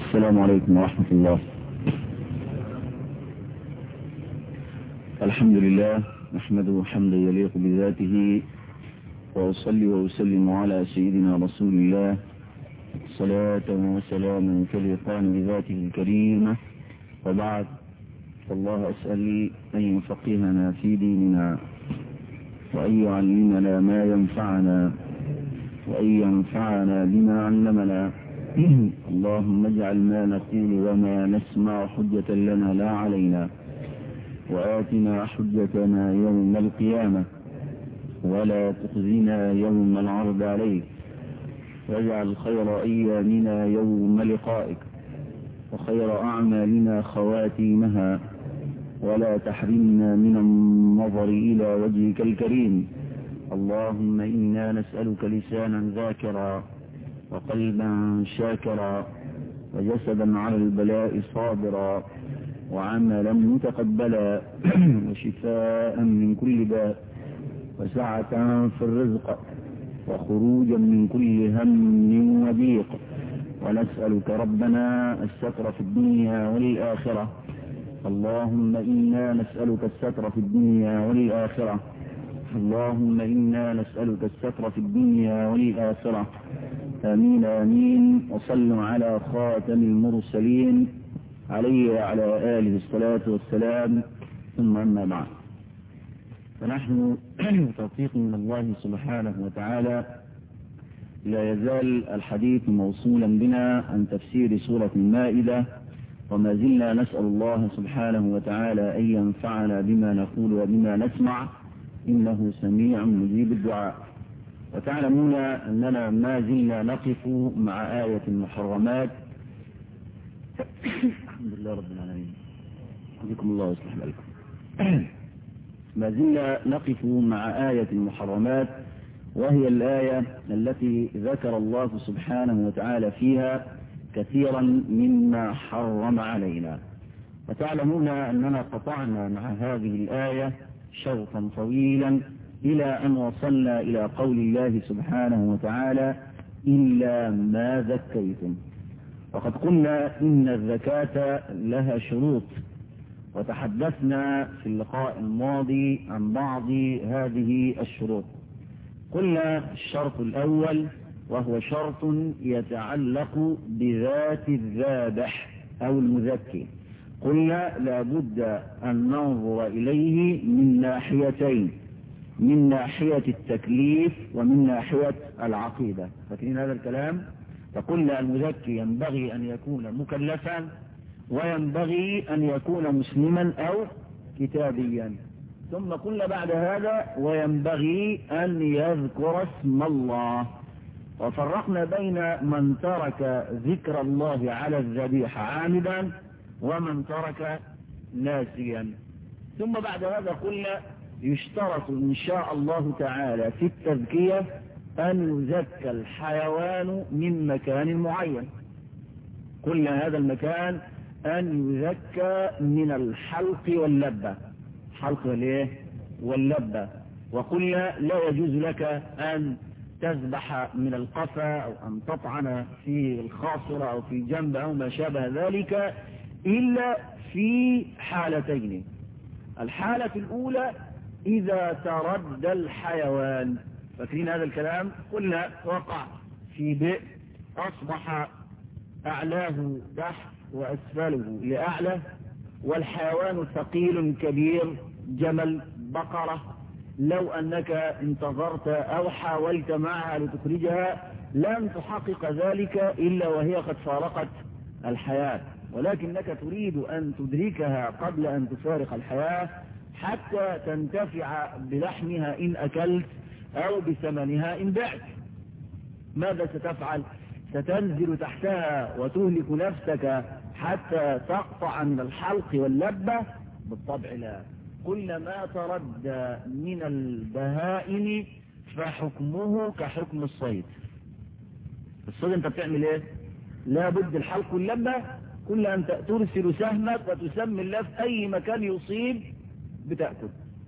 السلام عليكم ورحمة الله الحمد لله نحمده حمدا يليق بذاته وأصلي وأسلم على سيدنا رسول الله صلاة وسلاما كليقان بذاته الكريمة وبعد فالله أسأل أن يفقهنا في ديننا وأن يعلمنا ما ينفعنا وأن ينفعنا بما علمنا اللهم اجعل ما نقول وما نسمع حجة لنا لا علينا وآتنا حجتنا يوم القيامة ولا تخزنا يوم العرض عليك واجعل خير أيامنا يوم لقائك وخير أعمالنا خواتيمها ولا تحرمنا من النظر إلى وجهك الكريم اللهم إنا نسألك لسانا ذاكرا وقلبا شاكرا وجسدا على البلاء صابرا وعملا متقبلا وشفاء من كل داء وسعة في الرزق وخروجا من كل هم وضيق ونسألك ربنا الستر في الدنيا والآخرة اللهم إنا نسألك الستر في الدنيا والآخرة اللهم إنا نسألك الستر في الدنيا والآخرة آمين آمين وصلوا على خاتم المرسلين عليه وعلى آله الصلاة والسلام ثم أما بعد فنحن توفيق من الله سبحانه وتعالى لا يزال الحديث موصولا بنا عن تفسير سورة المائدة وما زلنا نسأل الله سبحانه وتعالى أن ينفعنا بما نقول وبما نسمع إنه سميع مجيب الدعاء وتعلمون أننا ما زلنا نقف مع آية المحرمات الحمد لله رب العالمين بكم الله ويصلح بالكم ما زلنا نقف مع آية المحرمات وهي الآية التي ذكر الله سبحانه وتعالى فيها كثيرا مما حرم علينا وتعلمون أننا قطعنا مع هذه الآية شوطا طويلا إلى أن وصلنا إلى قول الله سبحانه وتعالى إلا ما ذكيتم وقد قلنا إن الزكاة لها شروط وتحدثنا في اللقاء الماضي عن بعض هذه الشروط قلنا الشرط الأول وهو شرط يتعلق بذات الذابح أو المذكي قلنا لابد أن ننظر إليه من ناحيتين من ناحية التكليف ومن ناحية العقيدة فاكرين هذا الكلام فقلنا المذكي ينبغي أن يكون مكلفا وينبغي أن يكون مسلما أو كتابيا ثم قلنا بعد هذا وينبغي أن يذكر اسم الله وفرقنا بين من ترك ذكر الله على الذبيحة عامدا ومن ترك ناسيا ثم بعد هذا قلنا يشترط إن شاء الله تعالى في التذكية أن يزكى الحيوان من مكان معين قلنا هذا المكان أن يزكى من الحلق واللبة حلق والايه واللبة وقلنا لا يجوز لك أن تذبح من القفا أو أن تطعن في الخاصرة أو في جنب أو ما شابه ذلك إلا في حالتين الحالة الأولى إذا تردى الحيوان فاكرين هذا الكلام قلنا وقع في بئر أصبح أعلاه تحت وأسفله لأعلى والحيوان ثقيل كبير جمل بقرة لو أنك انتظرت أو حاولت معها لتخرجها لن تحقق ذلك إلا وهي قد فارقت الحياة ولكنك تريد أن تدركها قبل أن تفارق الحياة حتى تنتفع بلحمها إن أكلت أو بثمنها إن بعت ماذا ستفعل ستنزل تحتها وتهلك نفسك حتى تقطع من الحلق واللبة بالطبع لا كل ما تردى من البهائم فحكمه كحكم الصيد الصيد انت بتعمل ايه لابد الحلق واللبة كل أن ترسل سهمك وتسمي الله في أي مكان يصيب بتأكل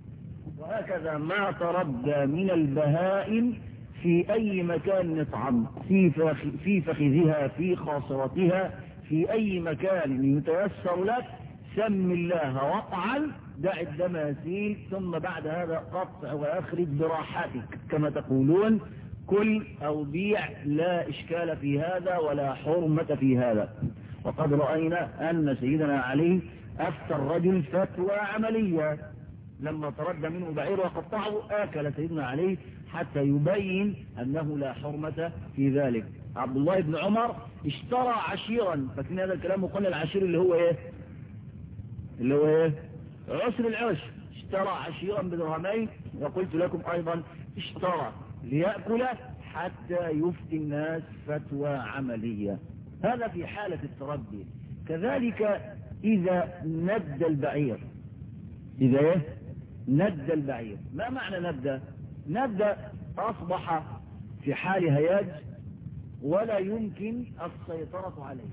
وهكذا ما تردى من البهائم في أي مكان نطعم في, فخ في فخذها في خاصرتها في في أي مكان يتيسر لك سم الله وقعا دع الدم يسيل ثم بعد هذا قطع وأخرج براحتك كما تقولون كل أو بيع لا إشكال في هذا ولا حرمة في هذا وقد رأينا أن سيدنا علي أفتى الرجل فتوى عملية لما تردى منه بعير وقطعه آكل سيدنا علي حتى يبين أنه لا حرمة في ذلك عبد الله بن عمر اشترى عشيرا فكان هذا الكلام وقلنا العشير اللي هو ايه اللي هو ايه عسر العشر اشترى عشيرا بدرهمين وقلت لكم ايضا اشترى ليأكل حتى يفتي الناس فتوى عملية هذا في حالة التردي كذلك إذا ند البعير إذا إيه؟ ند البعير ما معنى ند ند أصبح في حال هياج ولا يمكن السيطرة عليه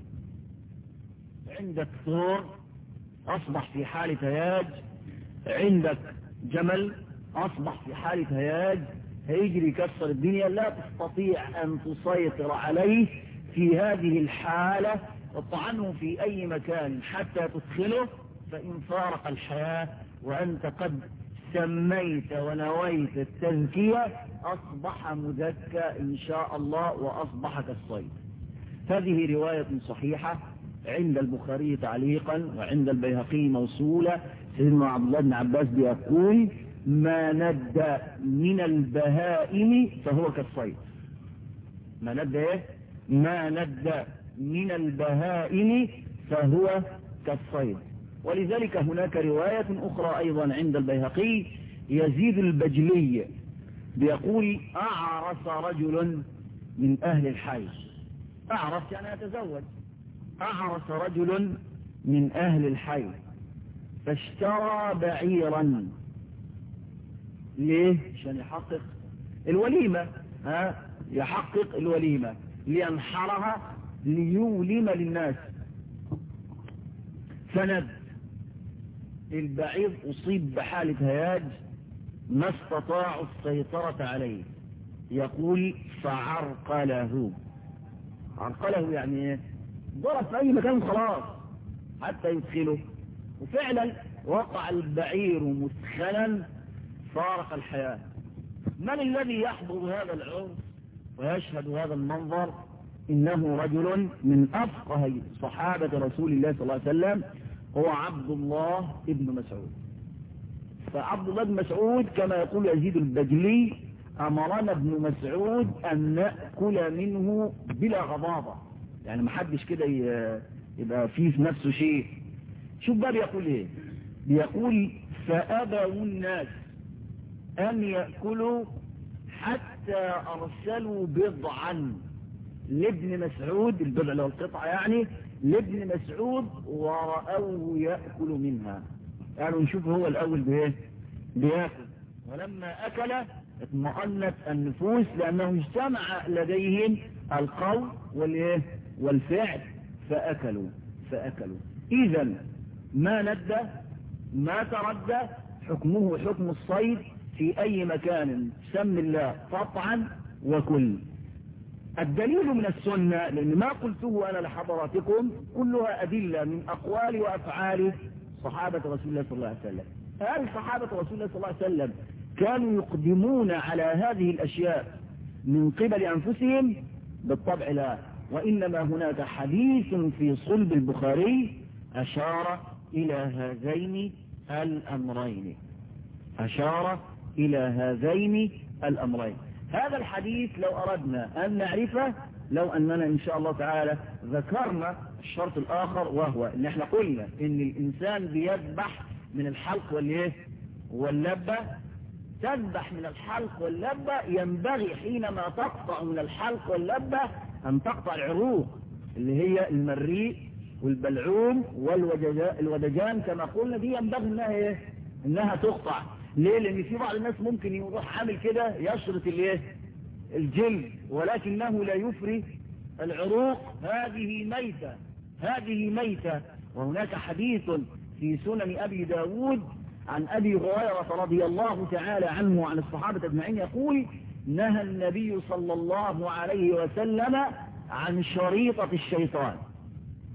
عندك ثور أصبح في حالة هياج عندك جمل أصبح في حالة هياج هيجري يكسر الدنيا لا تستطيع أن تسيطر عليه في هذه الحالة اطعنه في أي مكان حتى تدخله فإن فارق الحياة وأنت قد سميت ونويت التزكية أصبح مزكى إن شاء الله وأصبح كالصيد هذه رواية صحيحة عند البخاري تعليقا وعند البيهقي موصولة سيدنا عبد الله بن عباس بيقول ما ند من البهائم فهو كالصيد ما ند ايه ما ند من البهائم فهو كالصيد ولذلك هناك رواية أخرى أيضا عند البيهقي يزيد البجلي بيقول أعرس رجل من أهل الحي أعرس يعني يتزوج أعرس رجل من أهل الحي فاشترى بعيرا ليه عشان يحقق الوليمة ها يحقق الوليمة لينحرها ليولم للناس فند البعير أصيب بحالة هياج ما استطاعوا السيطرة عليه يقول فعرقله عرقله يعني ايه ضرب في أي مكان خلاص حتى يدخله وفعلا وقع البعير مسخنا فارق الحياة من الذي يحضر هذا العرس ويشهد هذا المنظر إنه رجل من أفقه صحابة رسول الله صلى الله عليه وسلم هو عبد الله ابن مسعود فعبد الله بن مسعود كما يقول يزيد البجلي أمرنا ابن مسعود أن نأكل منه بلا غضاضة يعني ما حدش كده يبقى فيه في نفسه شيء شوف بقى بيقول ايه بيقول فأبوا الناس أن يأكلوا حتى أرسلوا بضعا لابن مسعود البضع اللي هو القطعة يعني لابن مسعود ورأوه يأكل منها قالوا نشوف هو الأول بإيه بيأكل ولما أكل اطمأنت النفوس لأنه اجتمع لديهم القول والإيه والفعل فأكلوا فأكلوا إذا ما ندى ما تردى حكمه حكم الصيد في أي مكان سم الله قطعا وكل الدليل من السنة لأن ما قلته أنا لحضراتكم كلها أدلة من أقوال وأفعال صحابة رسول الله صلى الله عليه وسلم هل صحابة رسول الله صلى الله عليه وسلم كانوا يقدمون على هذه الأشياء من قبل أنفسهم بالطبع لا وإنما هناك حديث في صلب البخاري أشار إلى هذين الأمرين أشار إلى هذين الأمرين هذا الحديث لو أردنا أن نعرفه لو أننا إن شاء الله تعالى ذكرنا الشرط الآخر وهو إن احنا قلنا إن الإنسان بيذبح من الحلق والإيه واللبة تذبح من الحلق واللبة ينبغي حينما تقطع من الحلق واللبة أن تقطع العروق اللي هي المريء والبلعوم والودجان كما قلنا دي ينبغي انها ايه انها تقطع ليه لان في بعض الناس ممكن يروح عامل كده يشرط الايه الجلد ولكنه لا يفري العروق هذه ميتة هذه ميتة وهناك حديث في سنن ابي داود عن ابي هريرة رضي الله تعالى عنه وعن الصحابة اجمعين يقول نهى النبي صلى الله عليه وسلم عن شريطة الشيطان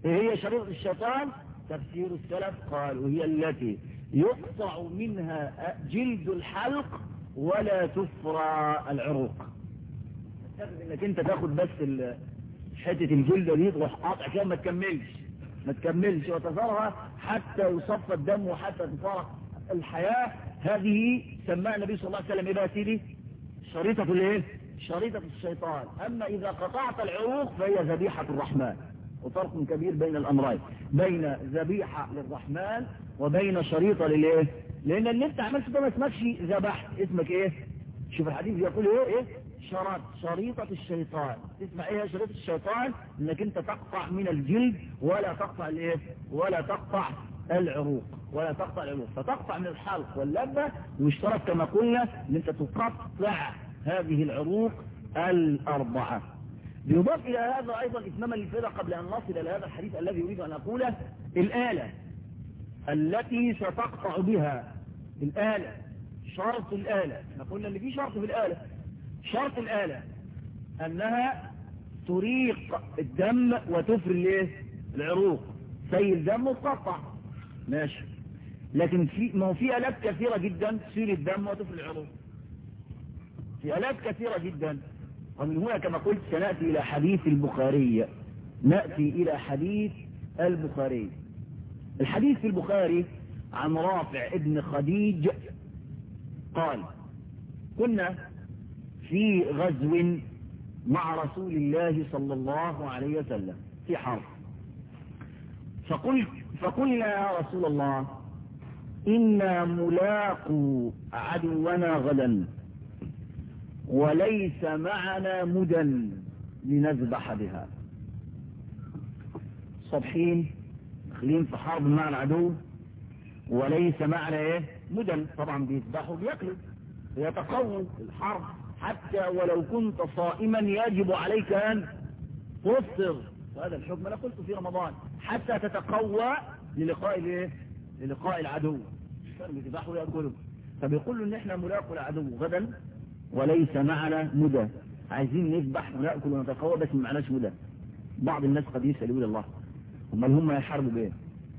ايه هي شريطة الشيطان تفسير السلف قالوا هي التي يقطع منها جلد الحلق ولا تفرى العروق انك انت تاخد بس حتة الجلدة دي تروح قاطع كده ما تكملش ما تكملش وتظهرها حتى يصفى الدم وحتى تفرق الحياة هذه سماها النبي صلى الله عليه وسلم ايه بقى سيدي شريطة الايه شريطة الشيطان اما اذا قطعت العروق فهي ذبيحة الرحمن وفرق كبير بين الامرين بين ذبيحة للرحمن وبين شريطة للايه لان اللي انت عملته ده ما اسمكش ذبحت اسمك ايه شوف الحديث يقول ايه ايه شرط شريطة الشيطان تسمع ايه شريطة الشيطان انك انت تقطع من الجلد ولا تقطع الايه ولا تقطع العروق ولا تقطع العروق فتقطع من الحلق واللبة واشترط كما قلنا ان انت تقطع هذه العروق الاربعة بيضاف الى هذا ايضا اتماما للفرق قبل ان نصل الى هذا الحديث الذي اريد ان اقوله الآلة التي ستقطع بها الآلة شرط الآلة احنا قلنا ان في شرط في الآلة شرط الآلة أنها تريق الدم وتفر الايه العروق سيل دم وتقطع ماشي لكن في ما هو في آلات كثيرة جدا تسيل الدم وتفر العروق في آلات كثيرة جدا ومن هنا كما قلت سنأتي إلى حديث البخاري نأتي إلى حديث البخاري الحديث في البخاري عن رافع ابن خديج قال كنا في غزو مع رسول الله صلى الله عليه وسلم في حرب فقلت فقلنا يا رسول الله إنا ملاقوا عدونا غدا وليس معنا مدى لنذبح بها صبحين داخلين في حرب مع العدو وليس معنا ايه مدن طبعا بيذبحوا بياكلوا يتقووا الحرب حتى ولو كنت صائما يجب عليك ان تفطر وهذا الحكم انا قلت في رمضان حتى تتقوى للقاء الايه للقاء العدو كانوا بيذبحوا وياكلوا فبيقول له ان احنا ملاقوا العدو غدا وليس معنا مدى عايزين نذبح وناكل ونتقوى بس ما معناش مدى بعض الناس قد يسالوا الى الله امال هم يحاربوا بايه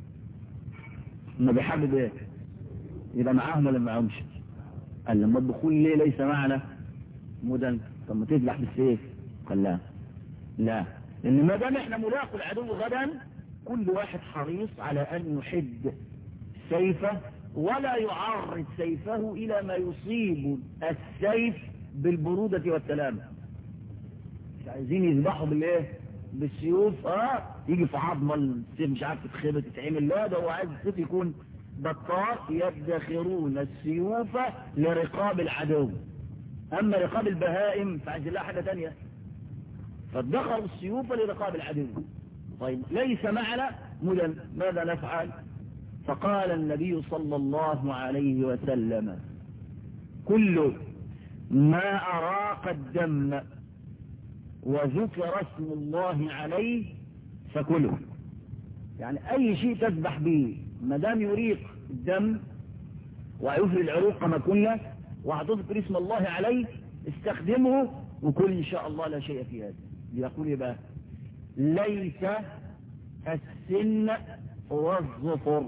هم بيحاربوا بايه يبقى معاهم ولا معاهمش قال لما الدخول ليه ليس معنا مدن طب ما تذبح بالسيف قال لا لا لان ما دام احنا ملاقوا العدو غدا كل واحد حريص على ان يحد سيفه ولا يعرض سيفه الى ما يصيب السيف بالبرودة والسلامة مش عايزين يذبحوا بالايه بالسيوف اه يجي في عظمة السيف مش عارف تتخبط تتعمل لا ده هو عايز السيف يكون بطار يدخرون السيوف لرقاب العدو اما رقاب البهائم فعايز لها حاجة تانية فادخروا السيوف لرقاب العدو طيب ليس معنا مدن ماذا نفعل فقال النبي صلى الله عليه وسلم كل ما أراق الدم وذكر اسم الله عليه فكله يعني أي شيء تذبح به ما دام يريق الدم ويفري العروق كما كنا وهتذكر اسم الله عليه استخدمه وكل إن شاء الله لا شيء في هذا يقول إيه بقى ليس السن والظفر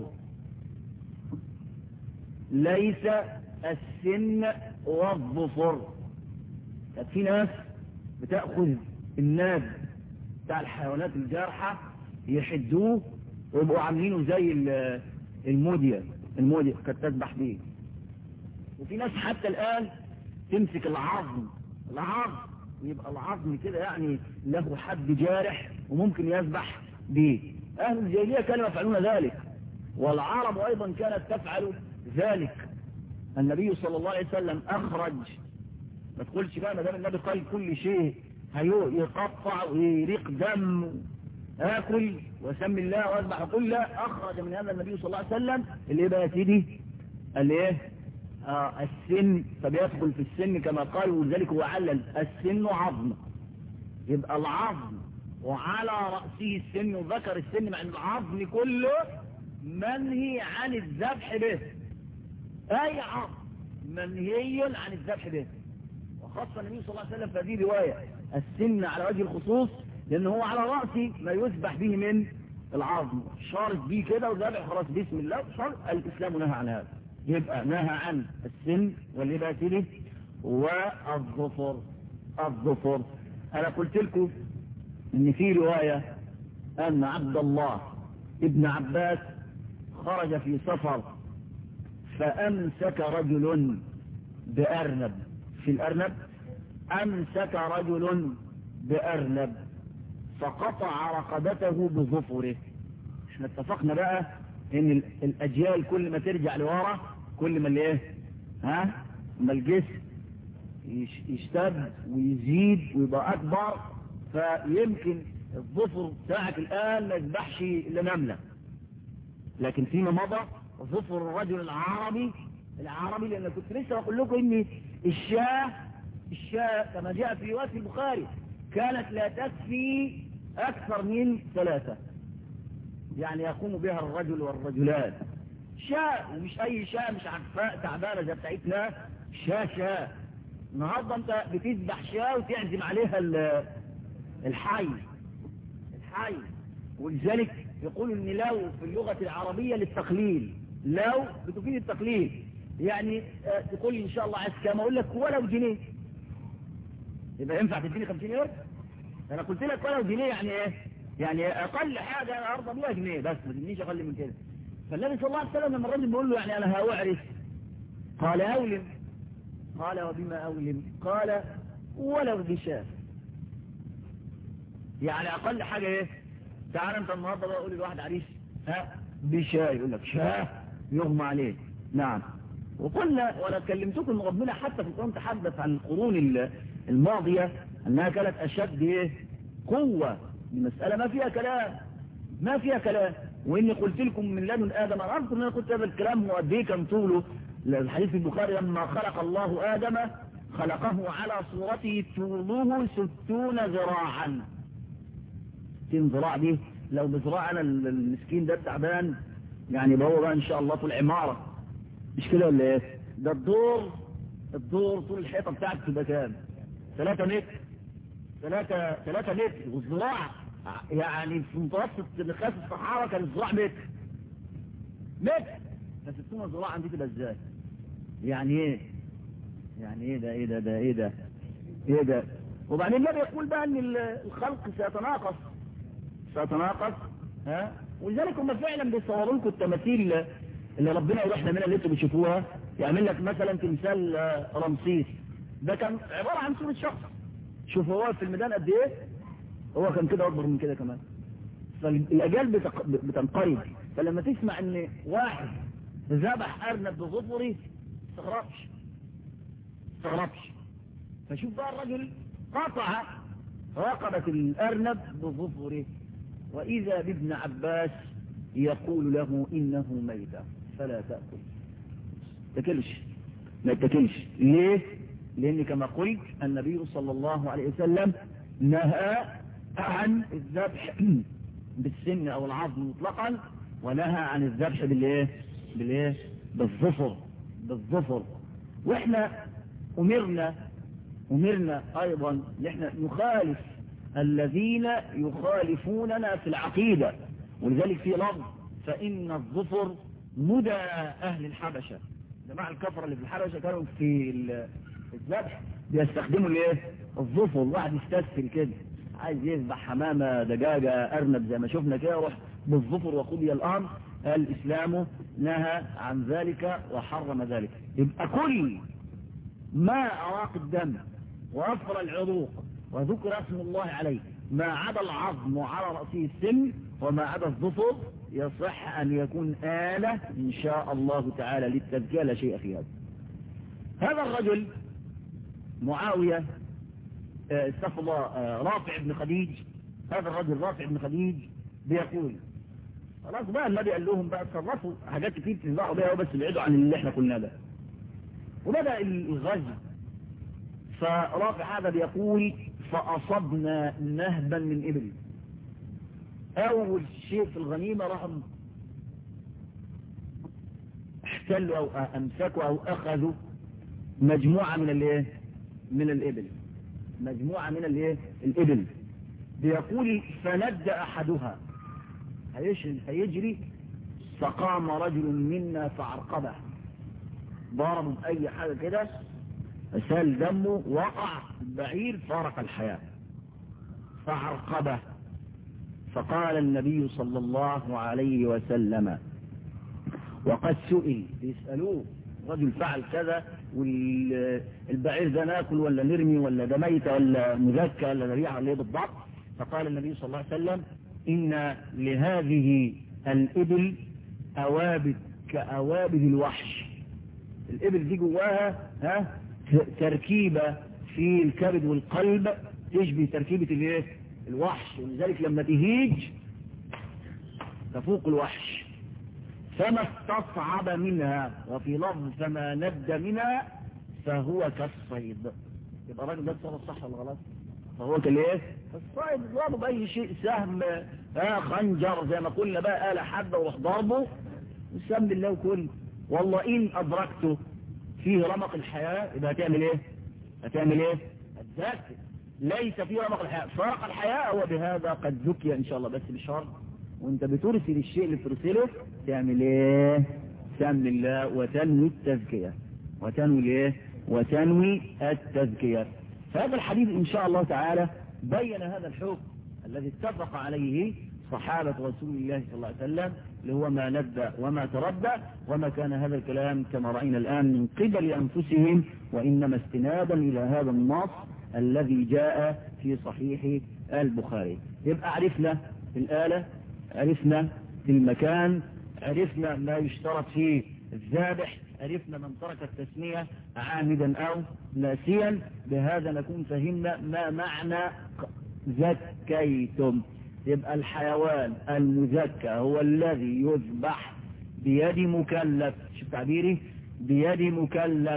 ليس السن والظفر كانت في ناس بتأخذ الناب بتاع الحيوانات الجارحة يحدوه ويبقوا عاملينه زي الموديا الموديا كانت تذبح بيه وفي ناس حتى الآن تمسك العظم العظم ويبقى العظم كده يعني له حد جارح وممكن يذبح به أهل الجاهلية كانوا يفعلون ذلك والعرب أيضا كانت تفعل ذلك النبي صلى الله عليه وسلم أخرج ما تقولش بقى ما دام النبي قال كل شيء هيو يقطع ويريق دم آكل وسمي الله واذبح كل لا أخرج من هذا النبي صلى الله عليه وسلم اللي بقى يا سيدي قال ايه آه السن فبيدخل في السن كما قال ولذلك هو علل السن عظم يبقى العظم وعلى رأسه السن وذكر السن مع العظم كله منهي عن الذبح به اي عظم منهي عن الذبح به وخاصة النبي صلى الله عليه وسلم في هذه رواية السن على وجه الخصوص لأنه هو على رأسه ما يذبح به من العظم شارط بيه كده وذبح خلاص بسم الله شارط الإسلام نهى عن هذا يبقى نهى عن السن واللباسله والظفر الظفر أنا قلت لكم إن في رواية أن عبد الله ابن عباس خرج في سفر فأمسك رجل بأرنب في الأرنب أمسك رجل بأرنب فقطع رقبته بظفره احنا اتفقنا بقى ان الاجيال كل ما ترجع لورا كل ما الايه ها ما الجسم يشتد ويزيد ويبقى اكبر فيمكن الظفر بتاعك الان ما يذبحش الا نمله لكن فيما مضى ظفر الرجل العربي العربي لان كنت لسه بقول لكم ان الشاه الشاه كما جاء في روايه البخاري كانت لا تكفي أكثر من ثلاثة يعني يقوم بها الرجل والرجلان شاء ومش أي شاء مش عفاء تعبانة زي بتاعتنا شاء شاء النهاردة أنت بتذبح شاء وتعزم عليها الحي الحي ولذلك يقول ان لو في اللغة العربية للتقليل لو بتفيد التقليل يعني تقول لي ان شاء الله عايز كام اقول لك ولو جنيه يبقى ينفع تديني 50 يورو انا قلت لك ولو جنيه يعني ايه يعني اقل حاجة انا ارضى بيها جنيه بس ما تدينيش اقل من كده فالنبي صلى الله عليه وسلم لما الرجل بيقول له يعني انا هاعرف قال اولم قال وبما اولم قال ولو بشاف يعني اقل حاجة ايه تعال انت النهارده بقى قول لواحد عريس ها بشاي يقول لك شاه يغمى عليه نعم وقلنا وانا كلمتكم ربنا حتى في القرآن تحدث عن القرون الماضية انها كانت اشد ايه قوة المسألة ما فيها كلام ما فيها كلام واني قلت لكم من لدن ادم انا اذكر ان انا قلت هذا الكلام وقد كان طوله الحديث في البخاري لما خلق الله ادم خلقه على صورته طوله ستون ذراعا ستين ذراع دي لو بذراع انا المسكين ده التعبان يعني هو بقى ان شاء الله طول عمارة مش كده ولا ايه ده الدور الدور طول الحيطة بتاعك تبقى كام 3 متر 3 3 متر والذراع يعني في متوسط نخاس الصحارى كان الذراع متر متر بس السنة الذراع عندي تبقى ازاي يعني ايه يعني ايه ده ايه ده ده ايه ده ايه ده وبعدين النبي يقول بقى ان الخلق سيتناقص سيتناقص ها ولذلك هم فعلا بيصوروا لكم التماثيل اللي ربنا يروحنا منها اللي انتم بتشوفوها يعمل لك مثلا تمثال رمسيس ده كان عبارة عن صورة شخص شوف هو في الميدان قد ايه هو كان كده اكبر من كده كمان فالاجيال بتق... بتنقرض فلما تسمع ان واحد ذبح ارنب بظفره استغربش استغربش فشوف بقى الرجل قطع رقبة الارنب بظفره واذا بابن عباس يقول له انه ميتة فلا تأكل تاكلش ما تاكلش ليه لان كما قلت النبي صلى الله عليه وسلم نهى عن الذبح بالسن او العظم مطلقا ونهى عن الذبح بالايه بالايه بالظفر بالظفر واحنا امرنا امرنا ايضا ان احنا نخالف الذين يخالفوننا في العقيدة ولذلك في لفظ فان الظفر مدى اهل الحبشة جماعة الكفر اللي في الحبشة كانوا في الذبح بيستخدموا الايه الظفر واحد يستسهل كده عايز يذبح حمامة دجاجة ارنب زي ما شفنا كده يروح بالظفر وقضي الامر الاسلام نهى عن ذلك وحرم ذلك يبقى كل ما اراق الدم وافر العروق وذكر اسم الله عليه ما عدا العظم وعلى رأسه السم وما عدا الظفر يصح ان يكون آلة ان شاء الله تعالى للتذكية لا شيء في هذا هذا الرجل معاوية استغفر الله رافع بن خديج هذا الرجل رافع بن خديج بيقول خلاص بقى النبي قال لهم بقى تصرفوا حاجات كتير تذبحوا بيها وبس ابعدوا عن اللي احنا قلناه ده وبدأ الغزو فرافع هذا بيقول فأصبنا نهبا من إبل أول شيء في الغنيمة رحم احتلوا أو أمسكوا أو أخذوا مجموعة من الايه من الإبل مجموعة من الايه الإبل بيقول فند أحدها هيجري فقام رجل منا فعرقبه ضربه بأي حاجة كده سال دمه وقع البعير فارق الحياة فعرقبه فقال النبي صلى الله عليه وسلم وقد سئل يسألوه رجل فعل كذا والبعير ده ناكل ولا نرمي ولا ده ميت ولا مذكى ولا ذريعة ولا ايه بالضبط فقال النبي صلى الله عليه وسلم إن لهذه الإبل أوابد كأوابد الوحش الإبل دي جواها ها تركيبة في الكبد والقلب تشبه تركيبة الايه الوحش ولذلك لما تهيج تفوق الوحش فما استصعب منها وفي لفظ فما ند منها فهو كالصيد يبقى الراجل ده اتصرف صح ولا غلط فهو كالايه الصيد ضربه باي شيء سهم آه خنجر زي ما قلنا بقى آلة حبة وروح ضربه والسم بالله وكل والله إن أدركته فيه رمق الحياة يبقى هتعمل ايه هتعمل ايه هتذكر ليس فيه رمق الحياة فرق الحياة هو بهذا قد ذكي ان شاء الله بس بشرط وانت بترسل الشيء اللي بترسله تعمل ايه سم الله وتنوي التزكية وتنوي الايه وتنوي التزكية فهذا الحديث ان شاء الله تعالى بين هذا الحكم الذي اتفق عليه صحابة رسول الله صلى الله عليه وسلم اللي هو ما ندى وما تردى وما كان هذا الكلام كما رأينا الآن من قبل أنفسهم وإنما استنادا إلى هذا النص الذي جاء في صحيح البخاري يبقى عرفنا الآلة عرفنا المكان عرفنا ما يشترط فيه الذابح عرفنا من ترك التسمية عامدا أو ناسيا بهذا نكون فهمنا ما معنى زكيتم يبقى الحيوان المزكى هو الذي يذبح بيد مكلف شوف تعبيري بيد مكلف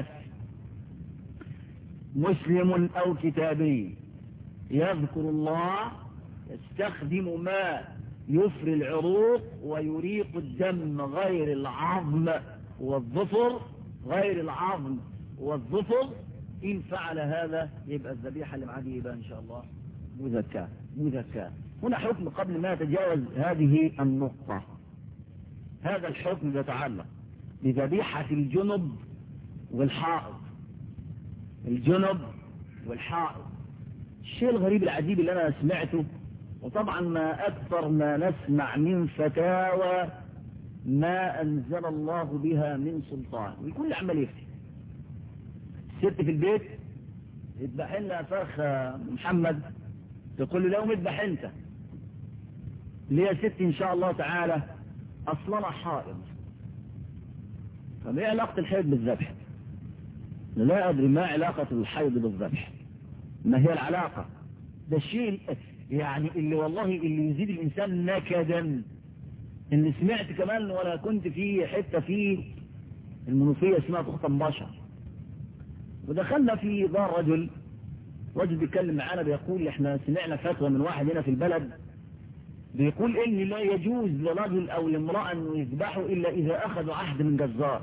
مسلم أو كتابي يذكر الله يستخدم ما يفري العروق ويريق الدم غير العظم والظفر غير العظم والظفر إن فعل هذا يبقى الذبيحة اللي معاه يبقى إن شاء الله مزكاة مزكاة هنا حكم قبل ما يتجاوز هذه النقطة هذا الحكم يتعلق بذبيحة الجنب والحائض الجنب والحائض الشيء الغريب العجيب اللي أنا سمعته وطبعا ما أكثر ما نسمع من فتاوى ما أنزل الله بها من سلطان والكل عمال يفتي ست في البيت يذبح لنا فرخ محمد تقول له لو اذبح انت ليه يا ست ان شاء الله تعالى اصلنا حائض فما ايه علاقة الحيض بالذبح لا ادري ما علاقة الحيض بالذبح ما هي العلاقة ده الشيء يعني اللي والله اللي يزيد الانسان نكدا ان سمعت كمان ولا كنت في حتة في المنوفية اسمها تخطم بشر ودخلنا في دار رجل رجل بيتكلم معانا بيقول احنا سمعنا فتوى من واحد هنا في البلد بيقول ان لا يجوز لرجل او لامرأة انه يذبحوا الا اذا اخذوا عهد من جزار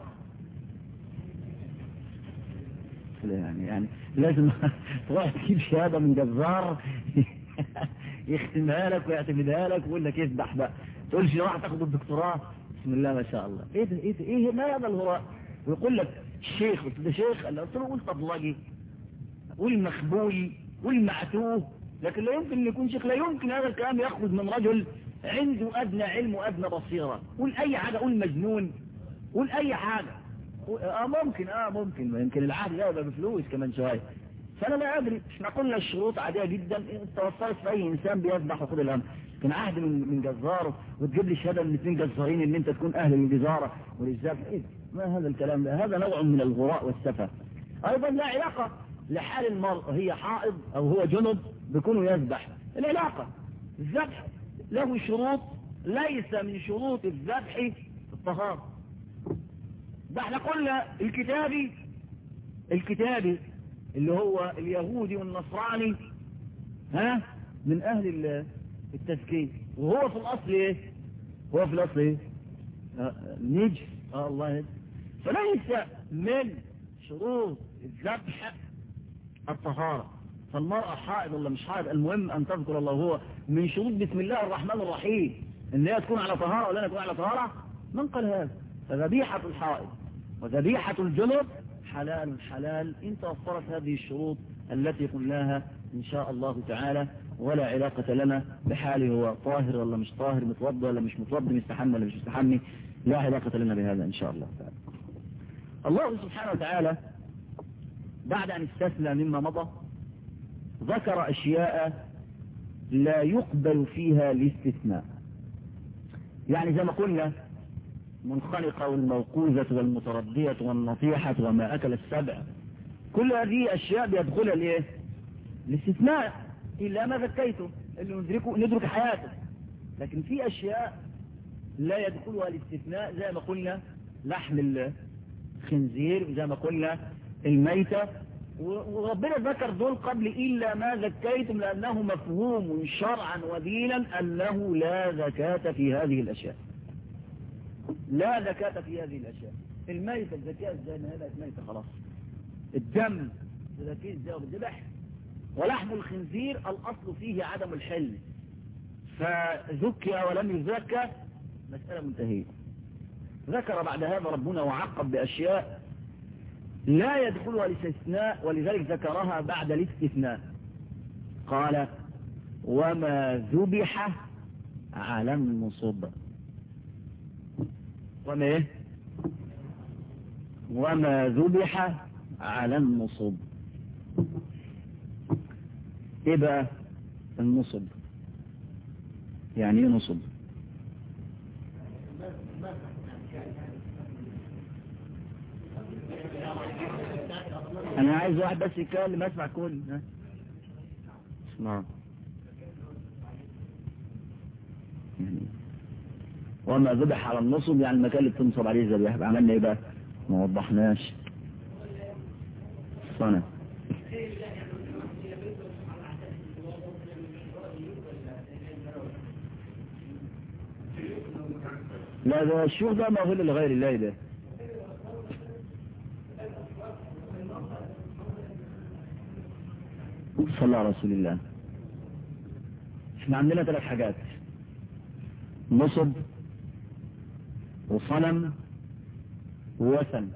يعني يعني لازم تروح تجيب شهادة من جزار يختمها لك ويعتمدها لك ويقول لك اذبح بقى تقولش راح تاخد الدكتوراه بسم الله ما شاء الله ايه ده ايه ده ايه ما هذا الهراء ويقول لك الشيخ قلت ده شيخ قال قلت له قول طبلجي قول مخبول قول معتوه لكن لا يمكن ان يكون شيخ لا يمكن هذا الكلام يخرج من رجل عنده ادنى علم وادنى بصيرة قول اي حاجة قول مجنون قول اي حاجة اه ممكن اه ممكن يمكن العهد ده يبقى بفلوس كمان شوية فانا لا ادري احنا قلنا الشروط عادية جدا توفرت في اي انسان بيذبح وخد الامر كان عهد من من جزار وتجيب لي شهاده من اثنين جزارين ان انت تكون اهل الجزاره والذبح ايه ما هذا الكلام ده هذا نوع من الغراء والسفه ايضا لا علاقه لحال المرء هي حائض او هو جنب بيكونوا يذبح العلاقه الذبح له شروط ليس من شروط الذبح الطهارة ده احنا قلنا الكتابي الكتابي اللي هو اليهودي والنصراني ها من اهل التزكية وهو في الاصل ايه هو في الاصل ايه آه نجس اه الله يهد فليس من شروط الذبح الطهارة فالمرأة حائض ولا مش حائض المهم ان تذكر الله هو من شروط بسم الله الرحمن الرحيم ان هي تكون على طهارة ولا تكون على طهارة من قال هذا فذبيحة الحائض وذبيحة الجنب حلال حلال إن توفرت هذه الشروط التي قلناها إن شاء الله تعالى ولا علاقة لنا بحاله هو طاهر ولا مش طاهر متوضى ولا مش متوضى مستحمى ولا مش مستحمي لا علاقة لنا بهذا إن شاء الله تعالى الله سبحانه وتعالى بعد أن استثنى مما مضى ذكر أشياء لا يقبل فيها الاستثناء يعني زي ما قلنا منخنقة والموقوذة والمتردية والنصيحة وما أكل السبع كل هذه أشياء بيدخلها الايه الاستثناء إلا ما ذكيته اللي ندركه ندرك حياته لكن في أشياء لا يدخلها الاستثناء زي ما قلنا لحم الخنزير زي ما قلنا الميتة وربنا ذكر دول قبل إلا ما ذكيتم لأنه مفهوم شرعا ودينا أنه لا زكاة في هذه الأشياء لا زكاة في هذه الأشياء الميتة الزكاة زي ما هذا ميتة خلاص الدم زكاة ازاي بالذبح ولحم الخنزير الأصل فيه عدم الحل فذكي ولم يزكى مسألة منتهية ذكر بعد هذا ربنا وعقب بأشياء لا يدخلها الاستثناء ولذلك ذكرها بعد الاستثناء قال وما ذبح على النصب وما ايه وما ذبح على النصب ايه بقى النصب يعني ايه نصب انا عايز واحد بس يتكلم اسمع كل اسمع يعني وما ذبح على النصب يعني المكان اللي بتنصب عليه الذبيحه عملنا ايه بقى ما وضحناش صنع لا ده الشيوخ ده ما هو لغير الله ده صلى على رسول الله احنا عندنا ثلاث حاجات نصب وصنم ووثن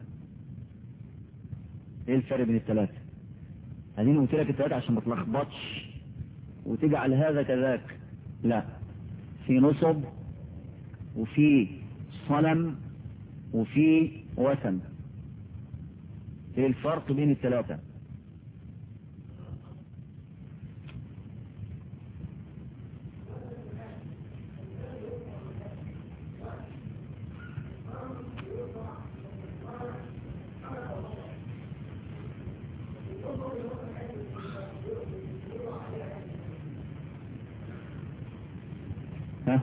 ايه الفرق بين الثلاثة هذين قلت لك الثلاثة عشان ما تلخبطش وتجعل هذا كذاك لا في نصب وفي صنم وفي وثن ايه الفرق بين الثلاثة ها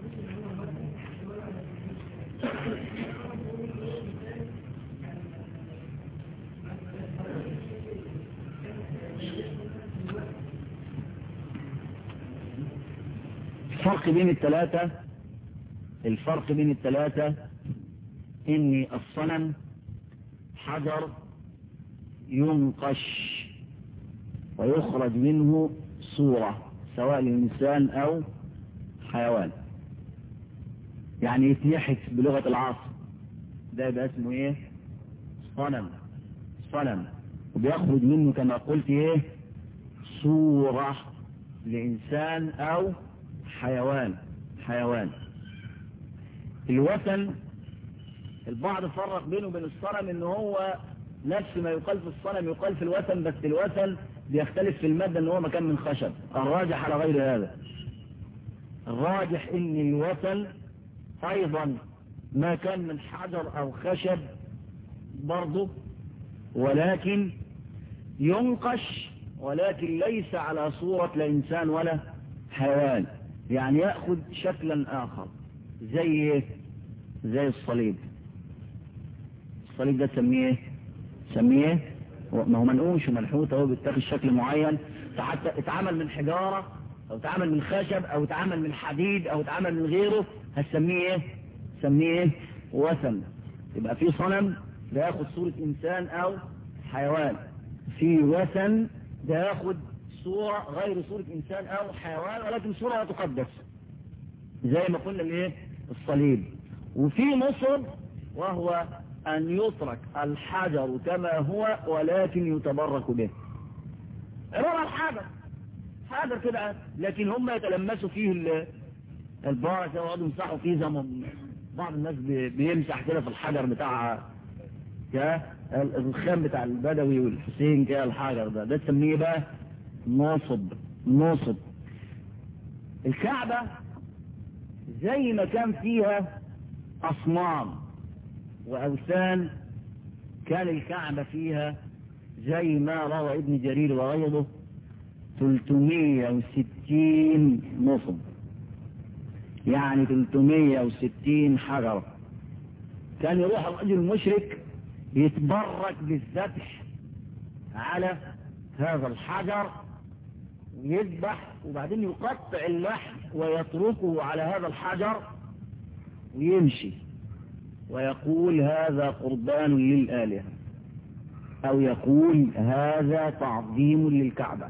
الفرق بين الثلاثة الفرق بين الثلاثة ان الصنم حجر ينقش ويخرج منه صورة سواء لإنسان أو حيوان يعني يتنحت بلغة العصر ده يبقى اسمه ايه صنم صنم وبيخرج منه كما قلت ايه صورة لإنسان أو حيوان حيوان الوثن البعض فرق بينه وبين الصنم ان هو نفس ما يقال في الصنم يقال في الوثن بس الوثن بيختلف في المادة ان هو مكان من خشب الراجح على غير هذا الراجح ان الوثن ايضا ما كان من حجر او خشب برضه ولكن ينقش ولكن ليس على صورة لا انسان ولا حيوان يعني يأخذ شكلا اخر زي زي الصليب الصليب ده تسميه تسميه ما هو منقوش ومنحوت اهو بيتاخد شكل معين فحتى اتعمل من حجارة او اتعمل من خشب او اتعمل من حديد او اتعمل من غيره هتسميه ايه سميه ايه وثن يبقى في صنم ده ياخد صورة انسان او حيوان في وثن ده ياخد صورة غير صورة انسان او حيوان ولكن صورة لا تقدس زي ما قلنا الايه الصليب وفي نصب وهو أن يترك الحجر كما هو ولكن يتبرك به عبارة الحجر حجر كده لكن هم يتلمسوا فيه البركة ويقعدوا يمسحوا فيه زي ما بعض الناس بيمسح كده في الحجر بتاع الخام بتاع البدوي والحسين كده الحجر ده ده تسميه بقى نصب نصب الكعبة زي ما كان فيها أصنام وأوثان كان الكعبة فيها زي ما روى ابن جرير وغيره 360 نصب يعني 360 حجرة كان يروح الرجل المشرك يتبرك بالذبح على هذا الحجر ويذبح وبعدين يقطع اللحم ويتركه على هذا الحجر ويمشي ويقول هذا قربان للآلهة أو يقول هذا تعظيم للكعبة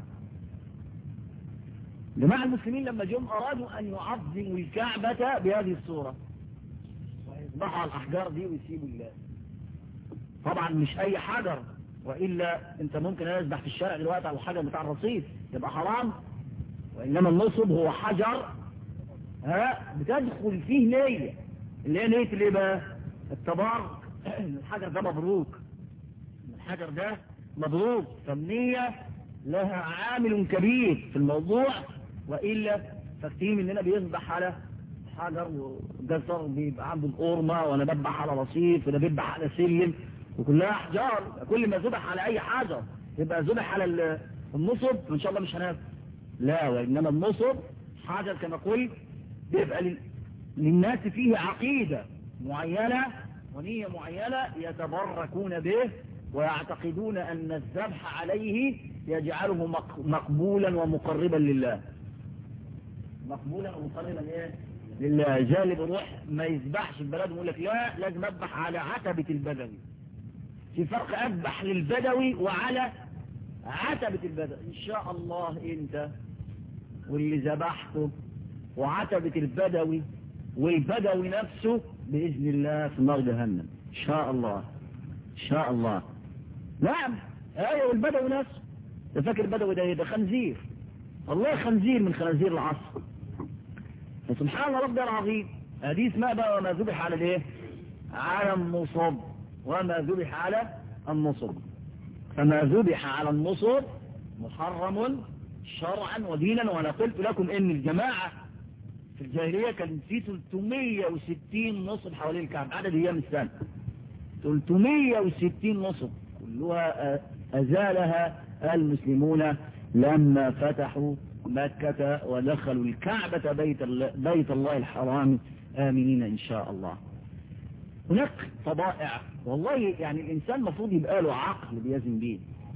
جماعة المسلمين لما جم أرادوا أن يعظموا الكعبة بهذه الصورة ويذبحوا على الأحجار دي ويسيبوا الله طبعا مش أي حجر وإلا أنت ممكن يذبح في الشارع دلوقتي على الحجر بتاع الرصيف يبقى حرام وإنما النصب هو حجر ها بتدخل فيه نية اللي هي نية الايه بقى التبارك الحجر ده مبروك الحجر ده مبروك فالنية لها عامل كبير في الموضوع وإلا فكتير مننا بيذبح على حجر وجزر بيبقى عنده القرمة وانا بذبح على رصيف وانا بذبح على سلم وكلها احجار كل ما ذبح على اي حجر يبقى ذبح على النصب وان شاء الله مش هناكل لا وانما النصب حجر كما قلت بيبقى للناس فيه عقيدة معينة ونية معينة يتبركون به ويعتقدون أن الذبح عليه يجعله مقبولا ومقربا لله مقبولا ومقربا إيه؟ لله جالب الروح ما يذبحش البلد ويقول لك لا لازم اذبح على عتبة البدوي في فرق اذبح للبدوي وعلى عتبة البدوي ان شاء الله انت واللي ذبحته وعتبة البدوي والبدوي نفسه بإذن الله في نار جهنم إن شاء الله إن شاء الله نعم أيوة والبدوي نفسه ده فاكر البدوي ده ده خنزير الله خنزير من خنازير العصر فسبحان ربي العظيم هذه اسمها بقى وما ذبح على الايه على النصب وما ذبح على النصب فما ذبح على النصب محرم شرعا ودينا وانا قلت لكم ان الجماعة في الجاهلية كان في 360 نصب حوالين الكعبة عدد ايام السنة 360 نصب كلها ازالها المسلمون لما فتحوا مكة ودخلوا الكعبة بيت الله, بيت الله الحرام آمنين إن شاء الله هناك طبائع والله يعني الإنسان المفروض يبقى له عقل بيزن بيه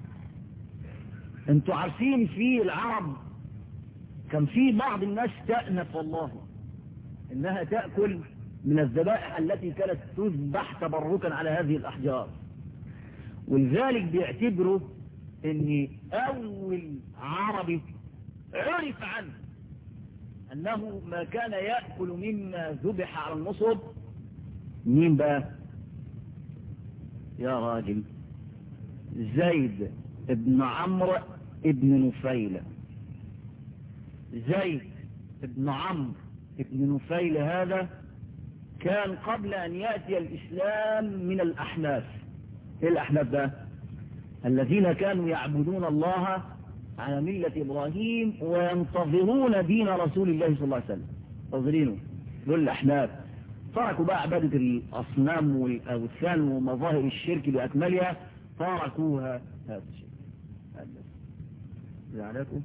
انتوا عارفين في العرب كان في بعض الناس تأنف والله انها تأكل من الذبائح التي كانت تذبح تبركا على هذه الأحجار ولذلك بيعتبروا ان اول عربي عرف عنه انه ما كان يأكل مما ذبح على النصب مين بقى يا راجل زيد ابن عمرو ابن نفيلة زيد ابن عمرو ابن نفيلة هذا كان قبل ان يأتي الاسلام من الاحناف ايه الاحناف ده الذين كانوا يعبدون الله على ملة إبراهيم وينتظرون دين رسول الله صلى الله عليه وسلم منتظرينه دول الأحناف تركوا بقى عبادة الأصنام والأوثان ومظاهر الشرك بأكملها تركوها هذا الشيء زعلكم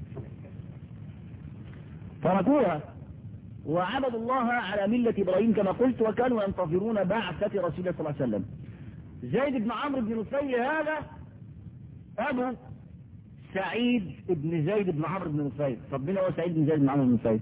تركوها وعبدوا الله على ملة إبراهيم كما قلت وكانوا ينتظرون بعثة رسول الله صلى الله عليه وسلم زيد بن عمرو بن نفيل هذا أبو سعيد بن زيد بن عمرو بن نفيل طب مين هو سعيد بن زيد بن عمرو بن نفيل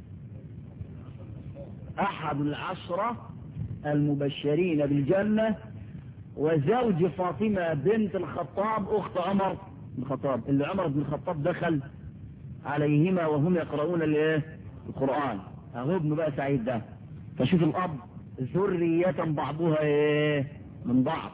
أحد العشرة المبشرين بالجنة وزوج فاطمة بنت الخطاب أخت عمر بن الخطاب اللي عمر بن الخطاب دخل عليهما وهم يقرؤون الايه القرآن اهو ابنه بقى سعيد ده فشوف الاب ذرية بعضها ايه من بعض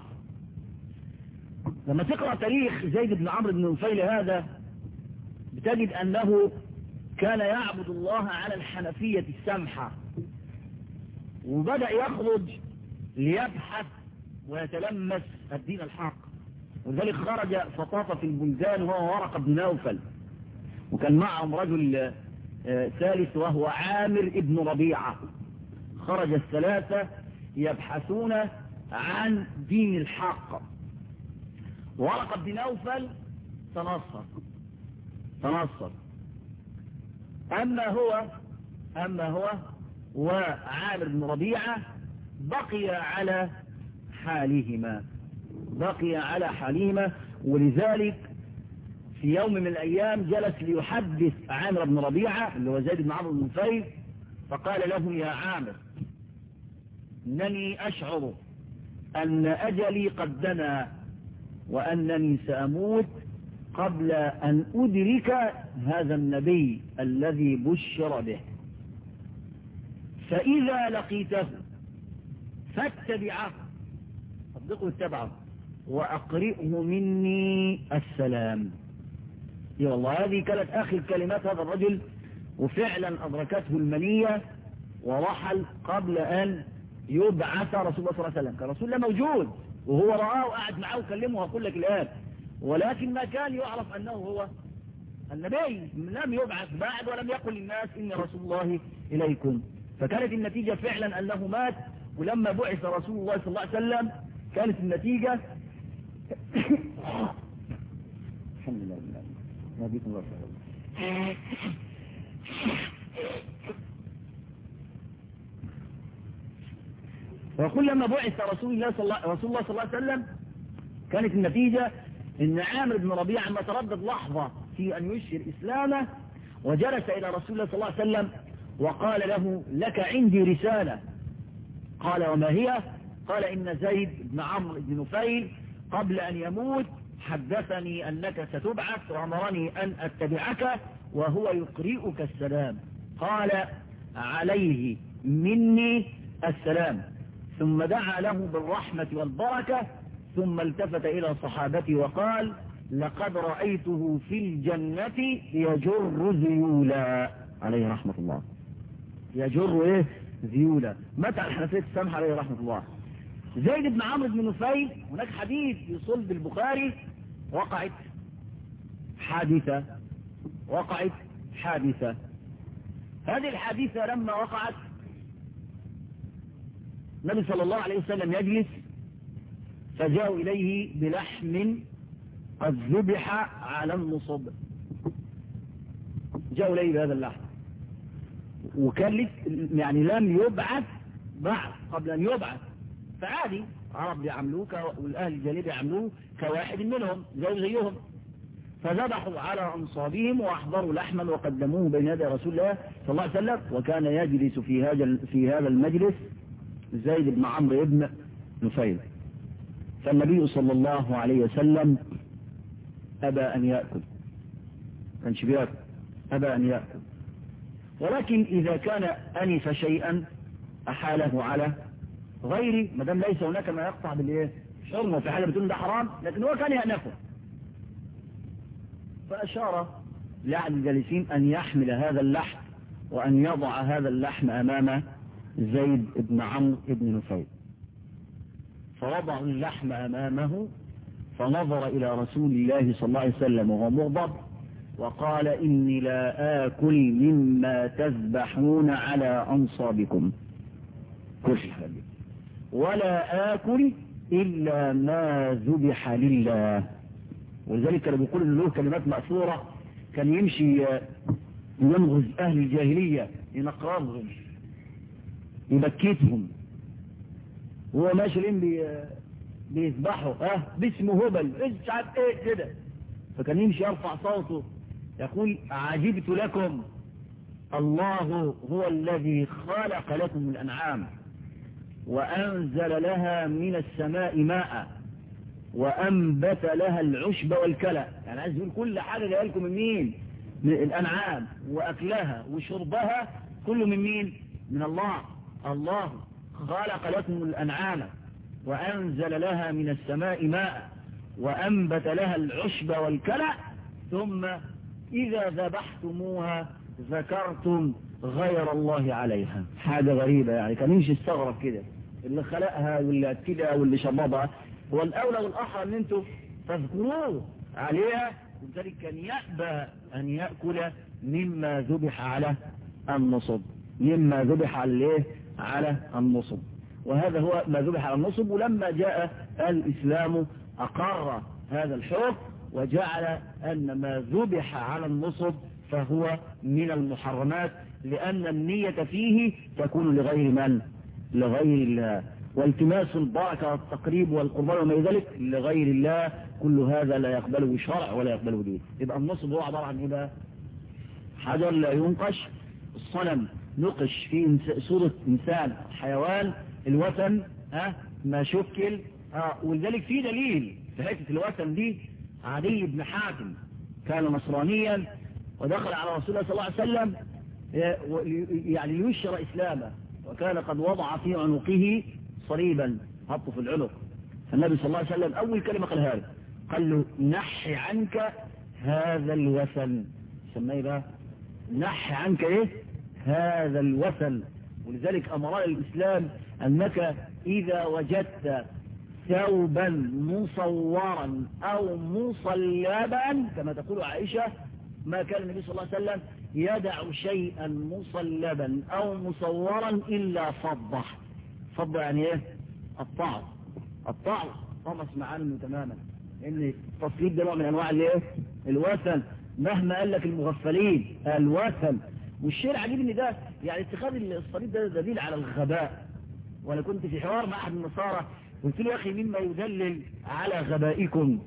لما تقرأ تاريخ زيد بن عمرو بن نفيل هذا بتجد انه كان يعبد الله على الحنفية السمحة وبدأ يخرج ليبحث ويتلمس الدين الحق ولذلك خرج فطاف في البلدان وهو ورق بن نوفل وكان معهم رجل ثالث وهو عامر ابن ربيعة خرج الثلاثة يبحثون عن دين الحق ورق بن نوفل تنصر تنصر أما هو أما هو وعامر بن ربيعة بقي على حالهما بقي على حالهما ولذلك في يوم من الأيام جلس ليحدث عامر بن ربيعة اللي هو زيد بن عمرو بن نفيل فقال له يا عامر إنني أشعر أن أجلي قد دنا وأنني سأموت قبل أن أدرك هذا النبي الذي بشر به فإذا لقيته فاتبعه صدقوا اتبعه وأقرئه مني السلام يا والله هذه كانت آخر كلمات هذا الرجل وفعلا أدركته المنية ورحل قبل أن يبعث رسول الله صلى الله عليه وسلم كان رسول الله موجود وهو رآه وقعد معه وكلمه وأقول لك الآن ولكن ما كان يعرف أنه هو النبي لم يبعث بعد ولم يقل للناس إني رسول الله إليكم فكانت النتيجة فعلا أنه مات ولما بعث رسول الله صلى الله عليه وسلم كانت النتيجة الحمد لله نبيكم الله ويقول لما بعث رسول الله صلى الله, رسول الله صلى الله عليه وسلم كانت النتيجة ان عامر بن ربيعة ما تردد لحظة في ان يشهر اسلامه وجلس الى رسول الله صلى الله عليه وسلم وقال له لك عندي رسالة قال وما هي قال إن زيد بن عمرو بن نفيل قبل أن يموت حدثني أنك ستبعث وأمرني أن أتبعك وهو يقرئك السلام قال عليه مني السلام ثم دعا له بالرحمة والبركة ثم التفت إلى صحابته وقال لقد رأيته في الجنة يجر ذيولا عليه رحمة الله يجر ايه ذيولا متى الحنفية السمح عليه رحمة الله زيد بن عمرو بن نفيل هناك حديث في صلب البخاري وقعت حادثة وقعت حادثة هذه الحادثة لما وقعت النبي صلى الله عليه وسلم يجلس فجاءوا إليه بلحم قد ذبح على النصب جاءوا إليه بهذا اللحم وكان يعني لم يبعث بعد قبل أن يبعث فعادي عرب يعملوه والأهل الجليل يعملوه كواحد منهم زي زيهم فذبحوا على أنصابهم وأحضروا لحما وقدموه بين يدي رسول الله صلى الله عليه وسلم وكان يجلس في هذا في هذا المجلس زيد بن عمرو بن نفيل فالنبي صلى الله عليه وسلم أبى أن يأكل كانش بيأكل أبى أن يأكل ولكن إذا كان أنف شيئا أحاله على غيري ما دام ليس هناك ما يقطع بالايه حرمه في حاجه بتقول ده حرام لكن هو كان يأنفه فأشار لأحد الجالسين أن يحمل هذا اللحم وأن يضع هذا اللحم أمام زيد بن عمرو بن نفيل فوضع اللحم أمامه فنظر إلى رسول الله صلى الله عليه وسلم وهو مغضب وقال إني لا آكل مما تذبحون على أنصابكم كل ولا آكل إلا ما ذبح لله ولذلك كان بيقول إن له كلمات مأثورة كان يمشي ينغز أهل الجاهلية ينقرضهم يبكتهم وهو ماشي بي بيذبحوا اه باسمه هبل مش عارف ايه كده فكان يمشي يرفع صوته يقول عجبت لكم الله هو الذي خلق لكم الأنعام وأنزل لها من السماء ماء وأنبت لها العشب والكلى يعني عايز يقول كل حاجة جايه لكم من مين من الأنعام وأكلها وشربها كله من مين من الله الله خلق لكم الأنعام وأنزل لها من السماء ماء وأنبت لها العشب والكلع ثم إذا ذبحتموها ذكرتم غير الله عليها حاجة غريبة يعني كان يمشي استغرب كده اللي خلقها واللي أكدها واللي شربها هو الأولى والأحرى أن أنتم تذكروه عليها وذلك كان يأبى أن يأكل مما ذبح على النصب مما ذبح عليه على النصب وهذا هو ما ذبح على النصب ولما جاء الإسلام أقر هذا الحكم وجعل أن ما ذبح على النصب فهو من المحرمات لأن النية فيه تكون لغير من لغير الله والتماس البركة والتقريب والقربان وما ذلك لغير الله كل هذا لا يقبله شرع ولا يقبله دين يبقى النصب هو عبارة عن ايه بقى حجر لا ينقش الصنم نقش في صورة إنسان حيوان الوثن ها ما شكل اه ولذلك في دليل في حته الوثن دي عدي بن حاتم كان نصرانيا ودخل على رسول الله صلى الله عليه وسلم يعني ليشر إسلامه وكان قد وضع في عنقه صليبا حطه في العنق فالنبي صلى الله عليه وسلم أول كلمة قالها له قال له نحي عنك هذا الوثن سميه بقى نحي عنك ايه هذا الوثن ولذلك أمر الإسلام أنك إذا وجدت ثوبا مصورا أو مصلبا كما تقول عائشة ما كان النبي صلى الله عليه وسلم يدع شيئا مصلبا أو مصورا إلا فضة فضة يعني إيه الطعم الطعم طمس معانه تماما لأن التصليب ده نوع من أنواع الإيه الوثن مهما قال لك المغفلين الوثن والشيء العجيب ان ده يعني اتخاذ الصليب ده دليل على الغباء وانا كنت في حوار مع احد النصارى قلت له يا اخي مما يدلل على غبائكم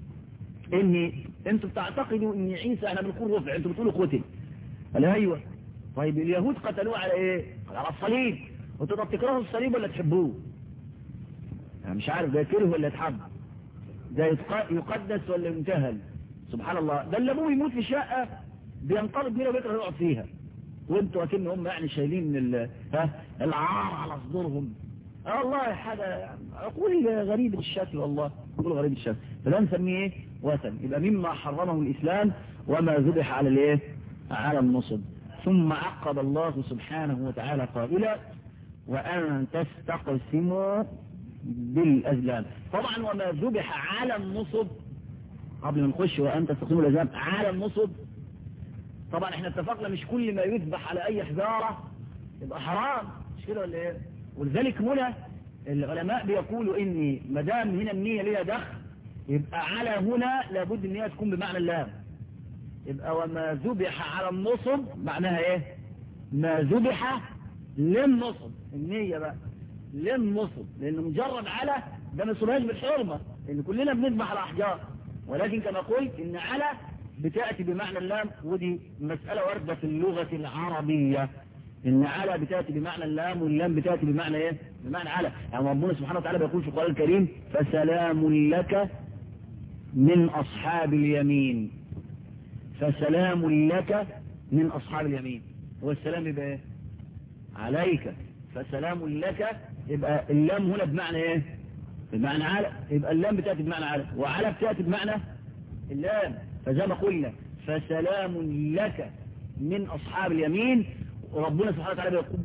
ان انتوا بتعتقدوا ان عيسى احنا بنقول رفع انتوا بتقولوا قتل قال ايوه طيب اليهود قتلوه على ايه على الصليب وانتوا طب تكرهوا الصليب ولا تحبوه يعني مش عارف ده يكره ولا يتحب ده يقدس ولا ينتهل سبحان الله ده اللي ابوه يموت في شقه بينقرض منها ويكره يقعد فيها وانتوا اكن هم يعني شايلين من ها العار على صدورهم اه والله حاجه عقول غريب الشكل والله عقول غريب الشكل فده نسميه ايه وثن يبقى مما حرمه الاسلام وما ذبح على الايه على النصب ثم عقب الله سبحانه وتعالى قائلا وان تستقسموا بالازلام طبعا وما ذبح على النصب قبل ما نخش وان تستقسموا الازلام على النصب طبعا احنا اتفقنا مش كل ما يذبح على اي حجارة يبقى حرام مش كده ولا ايه ولذلك هنا العلماء بيقولوا ان ما دام هنا النية ليها دخل يبقى على هنا لابد ان هي تكون بمعنى اللام يبقى وما ذبح على النصب معناها ايه ما ذبح للنصب النية بقى للنصب لان مجرد على ده ما يصيبهاش بالحرمة لان كلنا بنذبح على احجار ولكن كما قلت ان على بتأتي بمعنى اللام ودي مسألة واردة في اللغة العربية إن على بتأتي بمعنى اللام واللام بتأتي بمعنى إيه بمعنى على يعني ربنا سبحانه وتعالى بيقول في القرآن الكريم فسلام لك من أصحاب اليمين فسلام لك من أصحاب اليمين هو السلام يبقى إيه عليك فسلام لك يبقى اللام هنا بمعنى إيه بمعنى على يبقى اللام بتأتي بمعنى على وعلى بتأتي بمعنى اللام فزي ما قلنا فسلام لك من أصحاب اليمين وربنا سبحانه وتعالى بيقول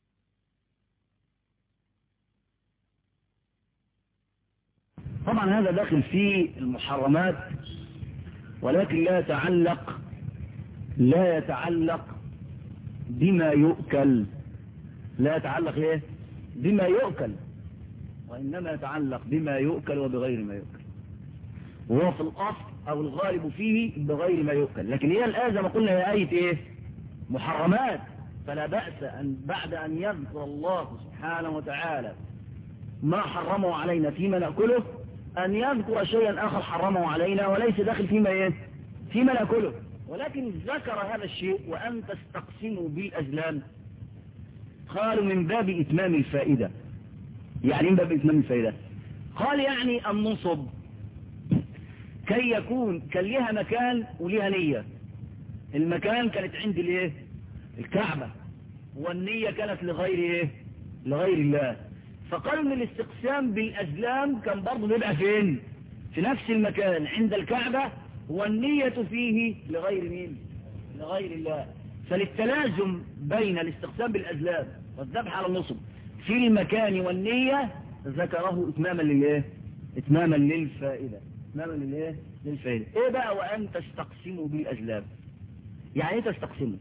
طبعا هذا داخل في المحرمات ولكن لا يتعلق لا يتعلق بما يؤكل لا يتعلق ايه بما يؤكل وإنما يتعلق بما يؤكل وبغير ما يؤكل وهو في الأصل أو الغالب فيه بغير ما يؤكل لكن هي الآية زي ما قلنا هي آية إيه محرمات فلا بأس أن بعد أن يذكر الله سبحانه وتعالى ما حرمه علينا فيما نأكله أن يذكر شيئا آخر حرمه علينا وليس داخل فيما إيه فيما نأكله ولكن ذكر هذا الشيء وأن تستقسموا بالأزلام قالوا من باب إتمام الفائدة يعني من باب إتمام الفائدة قال يعني النصب كي يكون كان ليها مكان وليها نية المكان كانت عند الايه الكعبة والنية كانت لغير ايه لغير الله فقالوا ان الاستقسام بالازلام كان برضه بيبقى فين في نفس المكان عند الكعبة والنية فيه لغير مين لغير الله فللتلازم بين الاستقسام بالازلام والذبح على النصب في المكان والنية ذكره اتماما للايه اتماما للفائدة اتماما للايه للفائدة ايه بقى وان تستقسموا بالازلام يعني ايه تستقسموا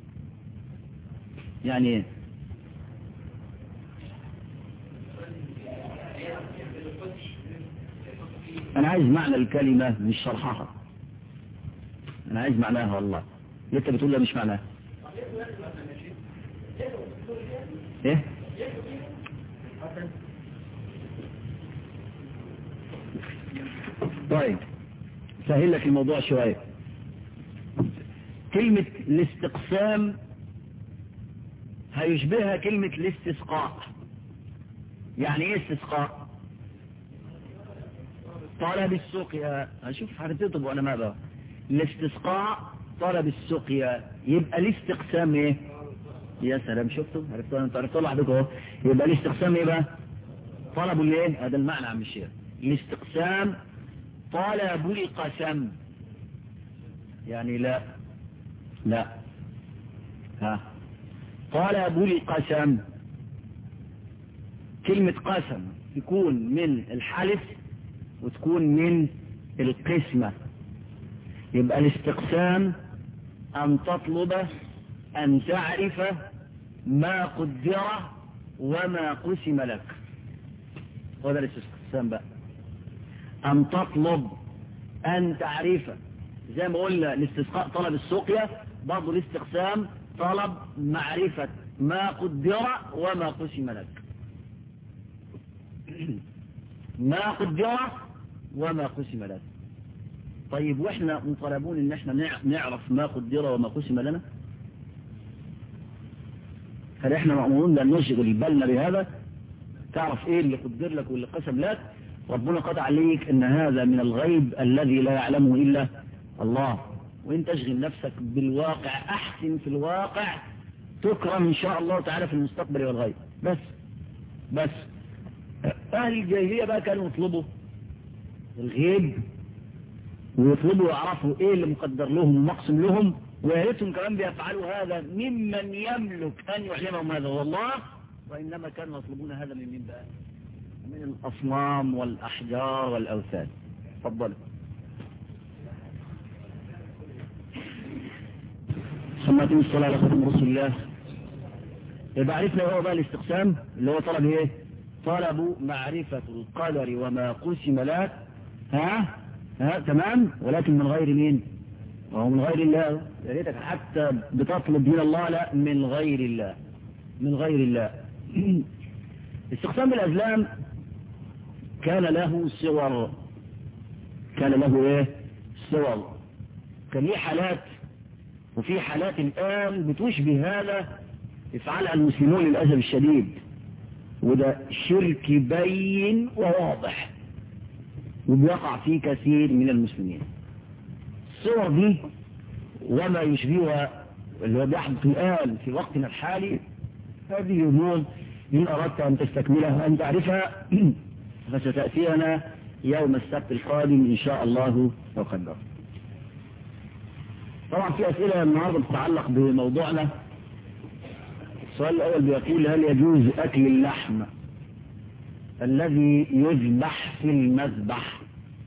يعني ايه انا عايز معنى الكلمة مش شرحها انا عايز معناها والله انت بتقول لا مش معناها ايه طيب سهل لك الموضوع شوية كلمة الاستقسام هيشبهها كلمة الاستسقاء يعني ايه استسقاء طلب السقيا هشوف هتطلب وانا ما بقى الاستسقاء طلب السقيا يبقى الاستقسام ايه يا سلام شفتوا عرفتوا انتوا عرفتوا لوحدكم اهو يبقى الاستقسام ايه بقى طلبوا الايه هذا المعنى عم الشيخ الاستقسام طلب القسم يعني لا لا ها طلب القسم كلمة قسم تكون من الحلف وتكون من القسمة يبقى الاستقسام أن تطلب أن تعرف ما قدر وما قسم لك وهذا الاستقسام بقى أن تطلب أن تعرف زي ما قلنا الاستسقاء طلب السقيا برضه الاستقسام طلب معرفة ما قدر وما قسم لك ما قدر وما قسم لك طيب واحنا مطالبون ان احنا نعرف ما قدر وما قسم لنا هل احنا مأمورون لان نشغل بالنا بهذا تعرف ايه اللي قدر لك واللي قسم لك ربنا قد عليك ان هذا من الغيب الذي لا يعلمه الا الله وان تشغل نفسك بالواقع احسن في الواقع تكرم ان شاء الله تعالى في المستقبل والغيب بس بس اهل الجاهلية بقى كانوا يطلبوا الغيب ويطلبوا يعرفوا ايه اللي مقدر لهم ومقسم لهم ويا ريتهم كمان بيفعلوا هذا ممن يملك ان يعلمهم هذا والله وانما كانوا يطلبون هذا من مين بقى من الاصنام والاحجار والاوثان تفضلوا سمعتم الصلاة على خاتم رسول الله يبقى عرفنا هو بقى الاستقسام اللي هو طلب ايه طلب معرفة القدر وما قسم لك ها ها تمام ولكن من غير مين وهو من غير الله يا ريتك حتى بتطلب من الله لا من غير الله من غير الله استقسام الأزلام كان له صور كان له ايه صور كان ليه حالات وفي حالات الآن بتشبه هذا يفعلها المسلمون للأسف الشديد وده شرك بين وواضح وبيقع فيه كثير من المسلمين الصور دي وما يشبهها اللي هو بيحدث الآن في وقتنا الحالي هذه أمور إن أردت أن تستكملها وأن تعرفها فستأتينا يوم السبت القادم إن شاء الله وقدر طبعا في أسئلة النهاردة تتعلق بموضوعنا السؤال الأول بيقول هل يجوز أكل اللحم الذي يذبح في المذبح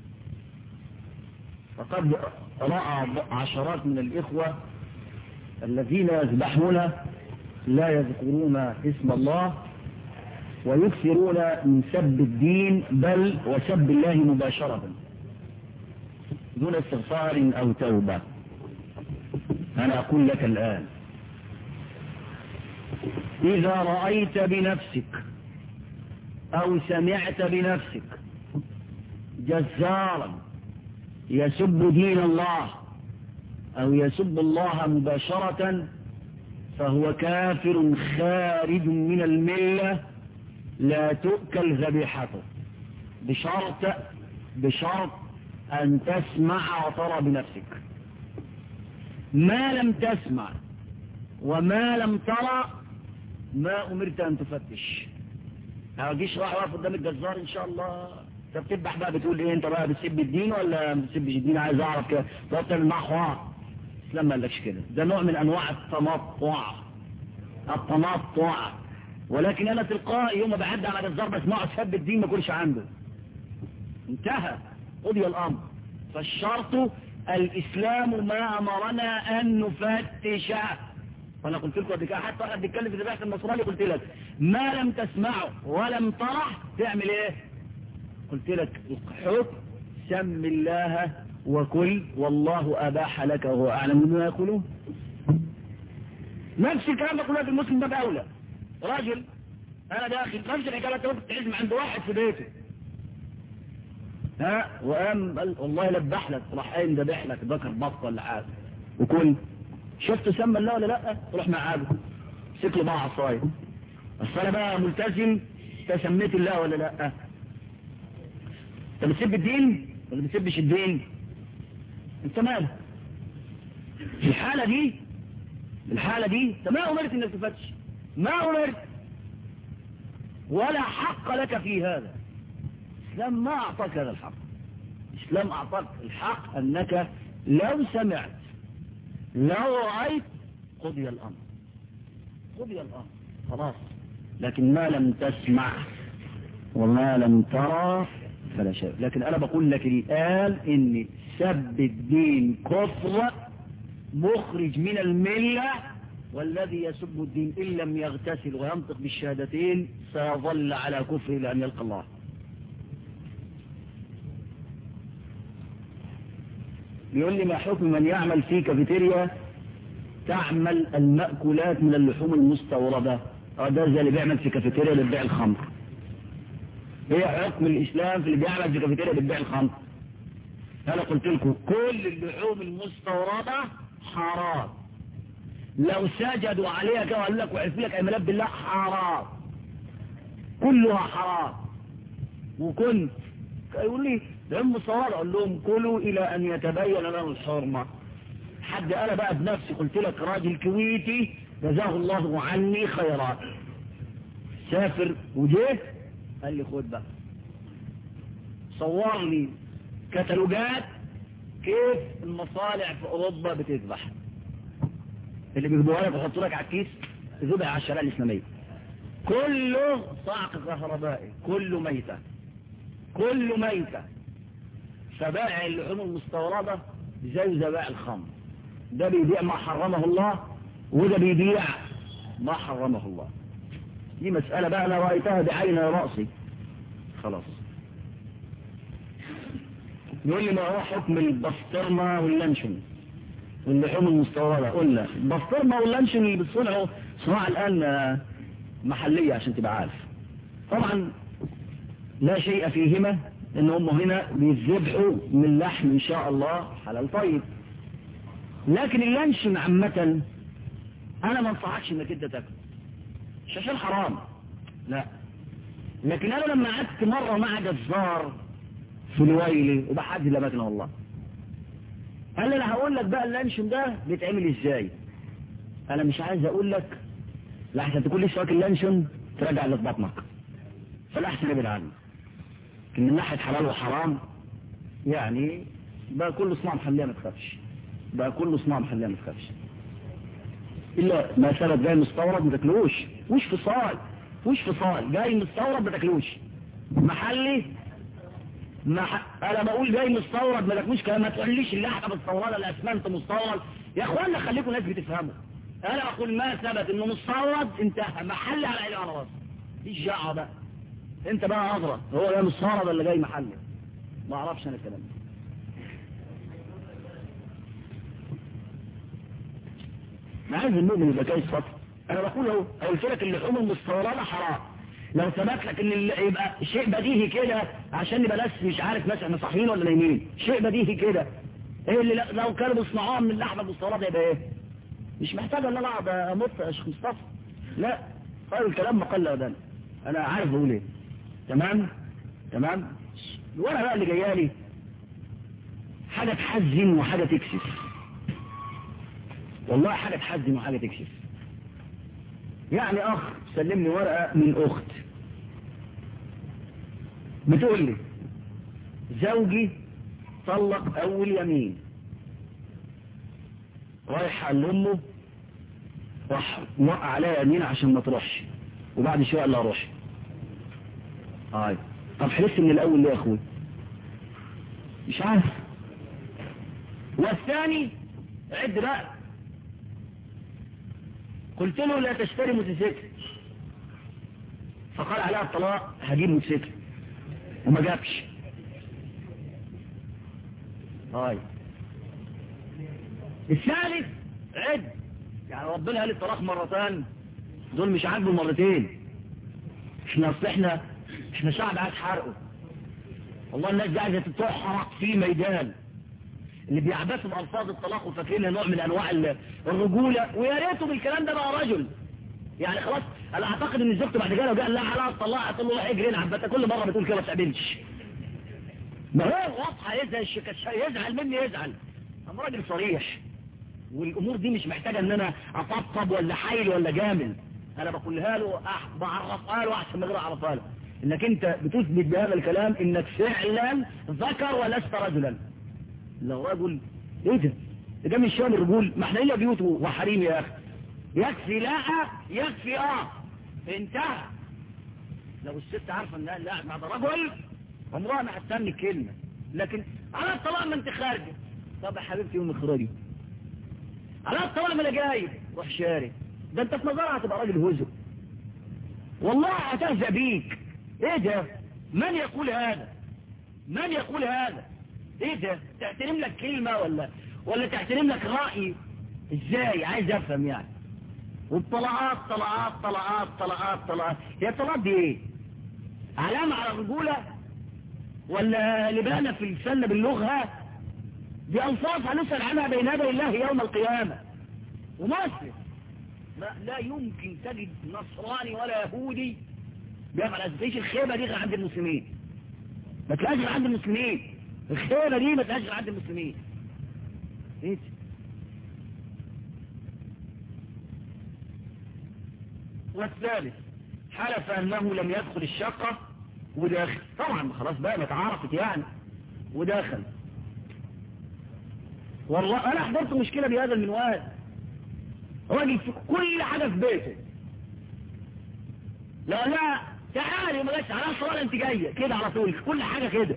فقد رأى عشرات من الإخوة الذين يذبحون لا يذكرون اسم الله ويكثرون من سب الدين بل وسب الله مباشرة دون استغفار أو توبة أنا أقول لك الآن إذا رأيت بنفسك أو سمعت بنفسك جزارا يسب دين الله أو يسب الله مباشرة فهو كافر خارج من الملة لا تؤكل ذبيحته بشرط بشرط أن تسمع وترى بنفسك ما لم تسمع وما لم ترى ما أمرت أن تفتش هجيش راح واقف قدام الجزار إن شاء الله انت بتذبح بقى بتقول ايه انت بقى بتسب الدين ولا ما بتسبش الدين عايز اعرف كده تقعد تعمل معاه حوار الاسلام ما قالكش كده ده نوع من انواع التنطع التنطع ولكن انا تلقائي يوم ما بعدي على جزار بسمعه سب الدين ما كلش عنده انتهى قضي الامر فالشرط الاسلام ما امرنا ان نفتش وانا قلت لكم قبل كده حتى واحد بيتكلم في ذبيحه النصراني قلت لك ما لم تسمعه ولم تره تعمل ايه قلت لك الحكم سم الله وكل والله اباح لك وهو اعلم بما يقولون نفس الكلام ده كله في المسلم ده باولى راجل انا داخل نفس الحكايه انت ممكن تعزم عند واحد في بيته ها وقام قال والله لبح لك راح قايم ذبح لك ذكر بط ولا حاجه وكل شفت سمى الله ولا لا تروح معاه مسك له بقى عصايه بس انا بقى ملتزم تسميت الله ولا لا انت بتسب الدين ولا بتسبش الدين انت مالك في الحالة دي الحالة دي انت ما امرت انك تفتش ما امرت ولا حق لك في هذا الاسلام ما اعطاك هذا الحق الاسلام اعطاك الحق انك لو سمعت لو رأيت قضي الامر قضي الامر خلاص لكن ما لم تسمع وما لم ترى فلا شيء لكن انا بقول لك الان ان سب الدين كفر مخرج من الملة والذي يسب الدين إن لم يغتسل وينطق بالشهادتين سيظل على كفر إلى أن يلقى الله يقول لي ما حكم من يعمل في كافيتيريا تعمل المأكولات من اللحوم المستوردة ده زي اللي بيعمل في كافيتيريا للبيع الخمر ايه حكم الاسلام في اللي بيعمل في كافيتيريا للبيع الخمر انا قلت لكم كل اللحوم المستوردة حرام لو سجدوا عليها كده وقال لك وعرف لك ايمانات بالله حرام كلها حرام وكنت يقول لي لهم مستورد اقول لهم كلوا الى ان يتبين لهم الحرمة حد انا بقى بنفسي قلت لك راجل كويتي جزاه الله عني خيرات سافر وجه قال لي خد بقى صور لي كتالوجات كيف المصالح في اوروبا بتذبح اللي بيجيبوها لك ويحطوا لك على الكيس ذبح على الشريعه الاسلاميه كله صعق كهربائي كله ميته كله ميته فبائع اللحوم المستورده زي زبائع الخمر ده بيبيع ما حرمه الله وده بيبيع ما حرمه الله دي مسألة بقى أنا رأيتها بعين رأسي خلاص يقول لي ما هو حكم البسطرمة واللانشون واللحوم المستوردة قلنا البسطرمة واللانشون اللي بتصنعوا صناعة الآن محلية عشان تبقى عارف طبعا لا شيء فيهما ان هم هنا بيذبحوا من لحم ان شاء الله حلال طيب لكن اللانشون عامة انا ما انصحكش انك انت تاكله مش عشان حرام لا لكن انا لما قعدت مرة مع جزار في الويلي وبحد لمتنا والله قال لي انا هقول لك بقى اللانشون ده بيتعمل ازاي انا مش عايز اقول لك لحسن تكون لسه واكل لانشون ترجع اللي في بطنك فالاحسن ابعد عنه لكن من ناحيه حلال وحرام يعني بقى كله صناعه محليه ما تخافش بقى كله صناعه محليه ما تخافش الا ما ثبت جاي مستورد ما تاكلوش وش فصال وش فصال جاي مستورد ما تاكلوش محلي ما ح... انا بقول جاي مستورد ما تاكلوش كلام ما تقوليش اللحمه مستورده الاسمنت مستورد يا اخوانا خليكم ناس بتفهموا انا بقول ما ثبت انه مستورد انتهى محلي على عيني على راسي مفيش دعوه بقى انت بقى اضرب هو جاي مستورد ولا جاي محلي ما اعرفش انا الكلام ده ما عايز المؤمن يبقى كويس فقط انا بقول اهو قلت لك اللحوم المستورده حرام لو ثبت لك ان يبقى شيء بديهي كده عشان نبقى ناس مش عارف ناس احنا صاحيين ولا نايمين شيء بديهي كده ايه اللي لو كانوا بيصنعوها من اللحمه المستورده يبقى ايه مش محتاج ان انا اقعد امط يا شيخ مصطفى لا قال الكلام مقل ودان انا عارف بقول ايه تمام تمام الورقه بقى اللي جايه لي حاجه تحزن وحاجه تكسف والله حاجة تحزن وحاجة تكشف يعني اخ سلمني ورقة من اخت بتقول لي زوجي طلق اول يمين رايح قال لامه راح وقع عليها يمين عشان ما تروحش وبعد شويه قال لها روحي هاي طب حلفت من الاول ليه يا اخوي مش عارف والثاني عد بقى قلت له لا تشتري موتوسيكل فقال عليها الطلاق هجيب موتوسيكل وما جابش هاي الثالث عد يعني ربنا قال الطلاق مرتان دول مش عاجبه مرتين احنا اصل احنا احنا شعب عايز حرقه والله الناس دي عايزه تحرق في ميدان اللي بيعبثوا بألفاظ الطلاق وفاكرينها نوع من انواع الرجولة ويا ريته بالكلام ده بقى رجل يعني خلاص انا اعتقد ان زوجته بعد كده لو قال لا على الطلاق هتقول له روح اجري العب كل مره بتقول كده ما تقابلش ما هو واضحه يزعل يزعل مني يزعل انا راجل صريح والامور دي مش محتاجه ان انا اطبطب ولا حايل ولا جامل انا بقولها له بعرفها له احسن من غير اعرفها له انك انت بتثبت بهذا الكلام انك فعلا ذكر ولست رجلا لو رجل ايه ده ده مش شام الرجول ما احنا الا بيوت وحريم يا اخي يكفي لا يكفي اه انتهى لو الست عارفه انها لا مع ده رجل عمرها ما هتستني الكلمه لكن على الطلاق ما انت خارجه طب يا حبيبتي يوم اخراجي على الطلاق ما انا جاي روح شاري ده انت في نظرها هتبقى راجل هزر والله هتهزأ بيك ايه ده من يقول هذا من يقول هذا ايه ده تحترم لك كلمة ولا ولا تحترم لك رأي ازاي عايز افهم يعني والطلعات طلعات طلعات طلعات طلعات هي الطلعات دي ايه علامة على الرجولة ولا لبانة في السنة باللغة دي ألفاظ هنسأل عنها بين يدي الله يوم القيامة ومصر لا يمكن تجد نصراني ولا يهودي بيفعل أسفيش الخيبة دي غير عند المسلمين ما تلاقيش غير عند المسلمين الخيبة دي ما تلاقيش غير عند المسلمين ايه والثالث حلف أنه لم يدخل الشقة وداخل طبعا خلاص بقى ما اتعرفت يعني وداخل والله أنا حضرت مشكلة بهذا المنوال راجل في كل حاجة في بيته لا لا تعالي ما جاتش على الصلاة انت جاية كده على طول في كل حاجة كده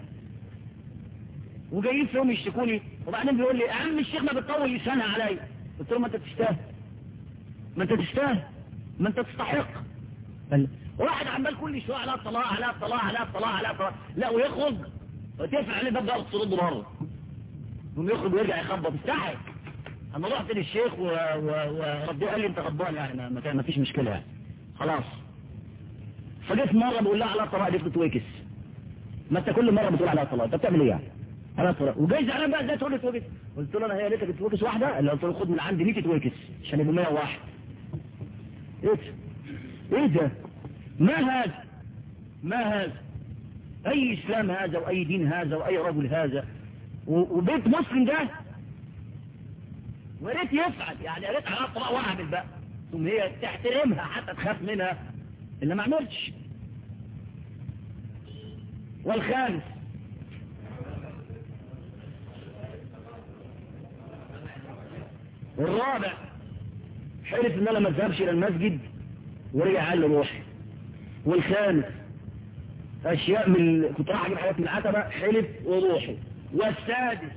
وجايين في يوم يشتكوني وبعدين بيقول لي يا عم الشيخ ما بتطول لسانها عليا قلت له ما انت تستاهل ما انت تستاهل ما انت تستحق واحد عمال كل شويه على الطلاق على الطلاق على الطلاق على الطلاق لا ويخرج وتقفل عليه باب بقى تصرده بره يقوم يخرج ويرجع يخبط استحق انا رحت للشيخ وربي قال لي انت غضبان يعني ما ما فيش مشكله يعني خلاص فجيت مره بقول لها على الطلاق دي بتتوكس ما انت كل مره بتقول على الطلاق انت بتعمل ايه يعني على الطلاق وجاي زعلان بقى ازاي تقول لي توكس قلت له انا هي ليتك تتوكس واحده اللي قلت له خد من عندي 100 توكس عشان يبقى 101 ايه ده ايه ده ما هذا ما هذا اي اسلام هذا واي دين هذا واي رجل هذا وبيت مسلم ده وريت يفعل يعني يا ريت على الطلاق واعمل بقى ثم هي تحترمها حتى تخاف منها اللي ما عملتش والخامس الرابع حلف ان انا ما اذهبش الى المسجد ورجع قال له روحي والخامس اشياء من كنت رايح اجيب حاجات من العتبه حلف وروحي والسادس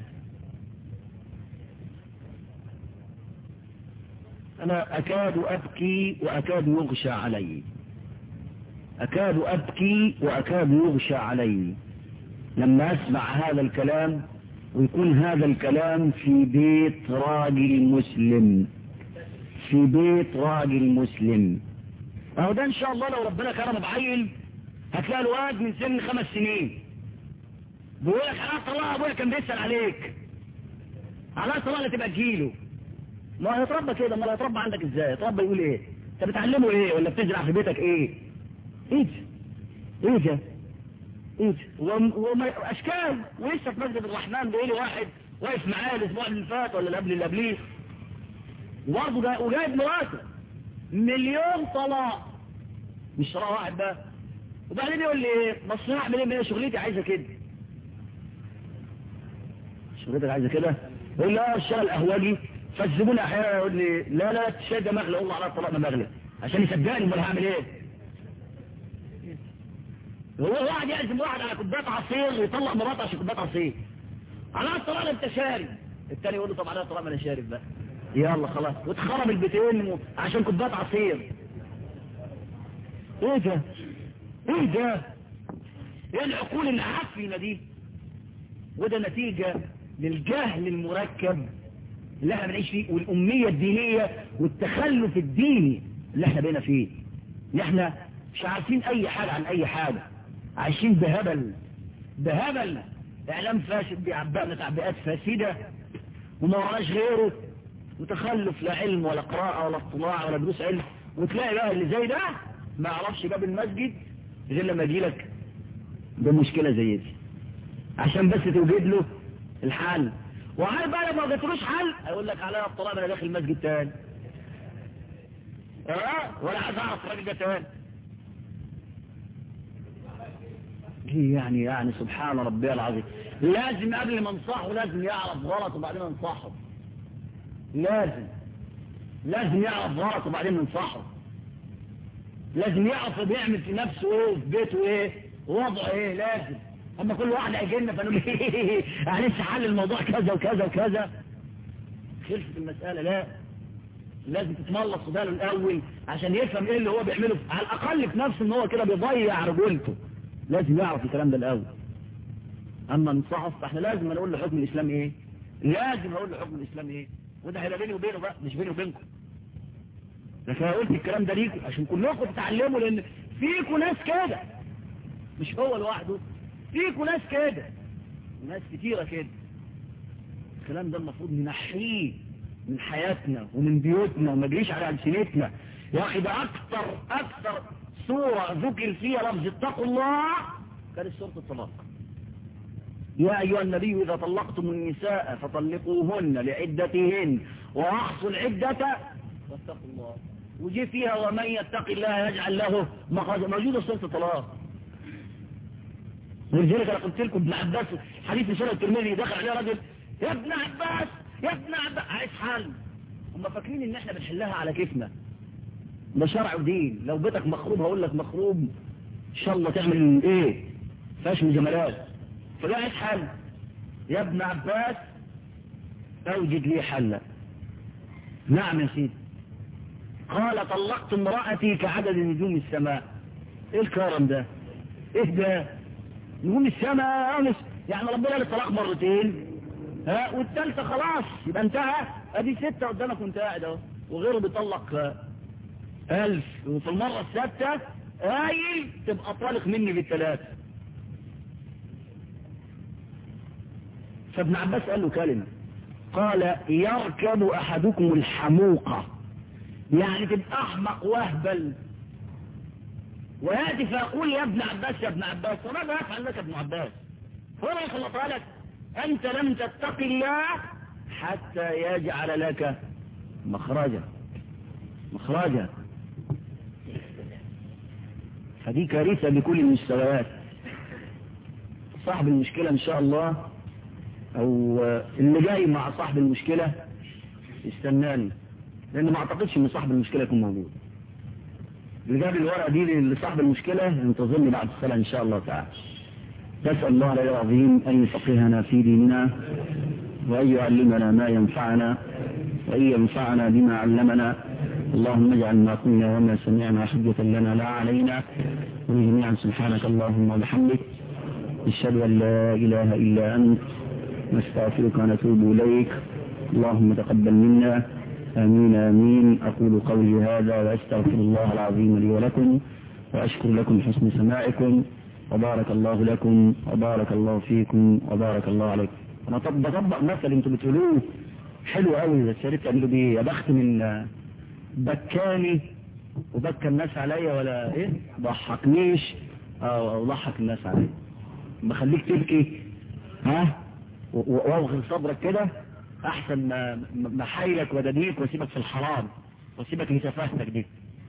أنا أكاد أبكي وأكاد يغشى علي أكاد أبكي وأكاد يغشى علي لما أسمع هذا الكلام ويكون هذا الكلام في بيت راجل مسلم في بيت راجل مسلم أهو ده إن شاء الله لو ربنا كرم بعيل هتلاقي الواد من سن خمس سنين بيقول لك على طلاق ابويا كان بيسأل عليك على طلاق اللي تبقى تجيله ما هيتربى كده ما هيتربى عندك ازاي يتربى يقول ايه انت بتعلمه ايه ولا بتزرع في بيتك ايه ايه ده ايه ده ايه ده وما اشكال ولسه في مسجد الرحمن بيقول لي واحد واقف معايا الاسبوع اللي فات ولا اللي قبل اللي قبليه وبرضه جاي وجايب مراته مليون طلاق مش طلاق واحد بقى وبعدين يقول لي ايه بس انا اعمل ايه ما هي شغلتي عايزه كده شغلتك عايزه كده يقول لي اه اشتغل قهوجي فالزبون احيانا يقول لي لا لا الشاي ده مغلى اقول له على الطلاق ما مغلى عشان يصدقني امال هعمل ايه هو واحد يعزم واحد على كوبايه عصير ويطلق مراته عشان كوبايه عصير على الطلاق انت شارب التاني يقول له طب على الطلاق ما انا شارب بقى يلا خلاص واتخرب البيتين عشان كوبايه عصير ايه ده ايه ده ايه العقول العفنه دي وده نتيجة للجهل المركب اللي احنا بنعيش فيه والأمية الدينية والتخلف الديني اللي احنا بينا فيه اللي احنا مش عارفين اي حاجة عن اي حاجة عايشين بهبل بهبل اعلام فاسد بيعبقنا تعبئات فاسدة وما وراناش غيره وتخلف لا علم ولا قراءة ولا اطلاع ولا دروس علم وتلاقي بقى اللي زي ده ما يعرفش باب المسجد غير لما يجيلك بمشكلة زي دي عشان بس توجد له الحل وهل بقى لما ما جاتلوش حل هيقول لك عليا الطلاق انا داخل المسجد تاني اه ولا عايز اعرف الراجل ده تاني ليه يعني يعني سبحان ربي العظيم لازم قبل ما انصحه لازم يعرف غلط وبعدين انصحه لازم لازم يعرف غلط وبعدين ننصحه لازم يعرف بيعمل في نفسه ايه في بيته ايه وضعه ايه لازم اما كل واحد هيجينا فنقول ايه معلش حل الموضوع كذا وكذا وكذا خلصت المسألة لا لازم تتملص باله الاول عشان يفهم ايه اللي هو بيعمله على الاقل في نفسه ان هو كده بيضيع رجولته لازم يعرف الكلام ده الاول اما نصحه فاحنا لازم نقول له حكم الاسلام ايه لازم اقول له حكم الاسلام ايه وده هيبقى بيني وبينه بقى مش بيني وبينكم لكن انا قلت الكلام ده ليكم عشان كلكم تتعلموا لان فيكم ناس كده مش هو لوحده فيكم ناس كده ناس كتيرة كده الكلام ده المفروض ننحيه من حياتنا ومن بيوتنا وما جريش على ألسنتنا يا أخي ده أكثر أكثر سورة ذكر فيها لفظ اتقوا الله كانت سورة الطلاق يا أيها النبي إذا طلقتم النساء فطلقوهن لعدتهن وأحصوا العدة واتقوا الله وجي فيها ومن يتق الله يجعل له مخرجا موجودة سورة الطلاق ولذلك انا قلت لكم ابن عباس حديث في سنة الترمذي دخل عليه راجل يا ابن عباس يا ابن عباس عايز حل هم فاكرين ان احنا بنحلها على كيفنا ده شرع ودين لو بيتك مخروب هقول لك مخروب ان شاء الله تعمل ايه فاش من جمالات فده عايز حل يا ابن عباس اوجد لي حلا نعم يا سيدي قال طلقت امرأتي كعدد نجوم السماء ايه الكرم ده ايه ده نجوم السماء أنس يعني ربنا قال الطلاق مرتين ها والثالثة خلاص يبقى انتهى ادي ستة قدامك وانت قاعد اهو وغيره بيطلق ألف وفي المرة السادسة قايل تبقى طالق مني بالثلاثة فابن عباس قال له كلمة قال يركب أحدكم الحموقة يعني تبقى أحمق وهبل ويأتي فيقول يا ابن عباس يا ابن عباس وماذا يفعل لك ابن عباس هنا يخلط لك أنت لم تتق الله حتى يجعل لك مخرجا مخرجا فدي كارثة بكل المستويات صاحب المشكلة إن شاء الله أو اللي جاي مع صاحب المشكلة يستناني لأن ما أعتقدش إن صاحب المشكلة يكون موجود اللي جاب الورقة دي لصاحب المشكلة انتظرني بعد الصلاة إن شاء الله تعالى نسأل الله العلي العظيم أن يفقهنا في ديننا وأن يعلمنا ما ينفعنا وأن ينفعنا بما علمنا اللهم اجعل ما قلنا وما سمعنا حجة لنا لا علينا وجميعا سبحانك اللهم وبحمدك نشهد أن لا إله إلا أنت نستغفرك ونتوب إليك اللهم تقبل منا آمين آمين أقول قولي هذا وأستغفر الله العظيم لي ولكم وأشكر لكم حسن سماعكم وبارك الله لكم وبارك الله فيكم وبارك الله عليكم أنا طب بطبق مثل أنتوا بتقولوه حلو قوي بس يا ريت تعملوا بيه يا بخت من بكاني وبكى الناس عليا ولا ايه ضحكنيش او ضحك الناس عليا بخليك تبكي ها واوغل صبرك كده احسن ما ما حيلك ودنيك واسيبك في الحرام واسيبك لسفاهتك دي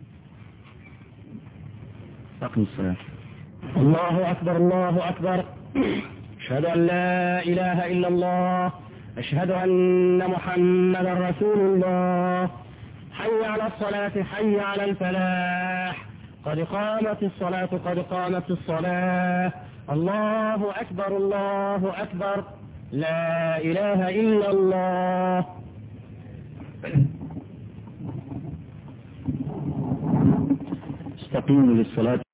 أقم الصلاة الله أكبر الله أكبر أشهد أن لا إله إلا الله أشهد أن محمدا رسول الله حي على الصلاة حي على الفلاح قد قامت الصلاة قد قامت الصلاة الله أكبر الله أكبر لا إله إلا الله استقيموا للصلاة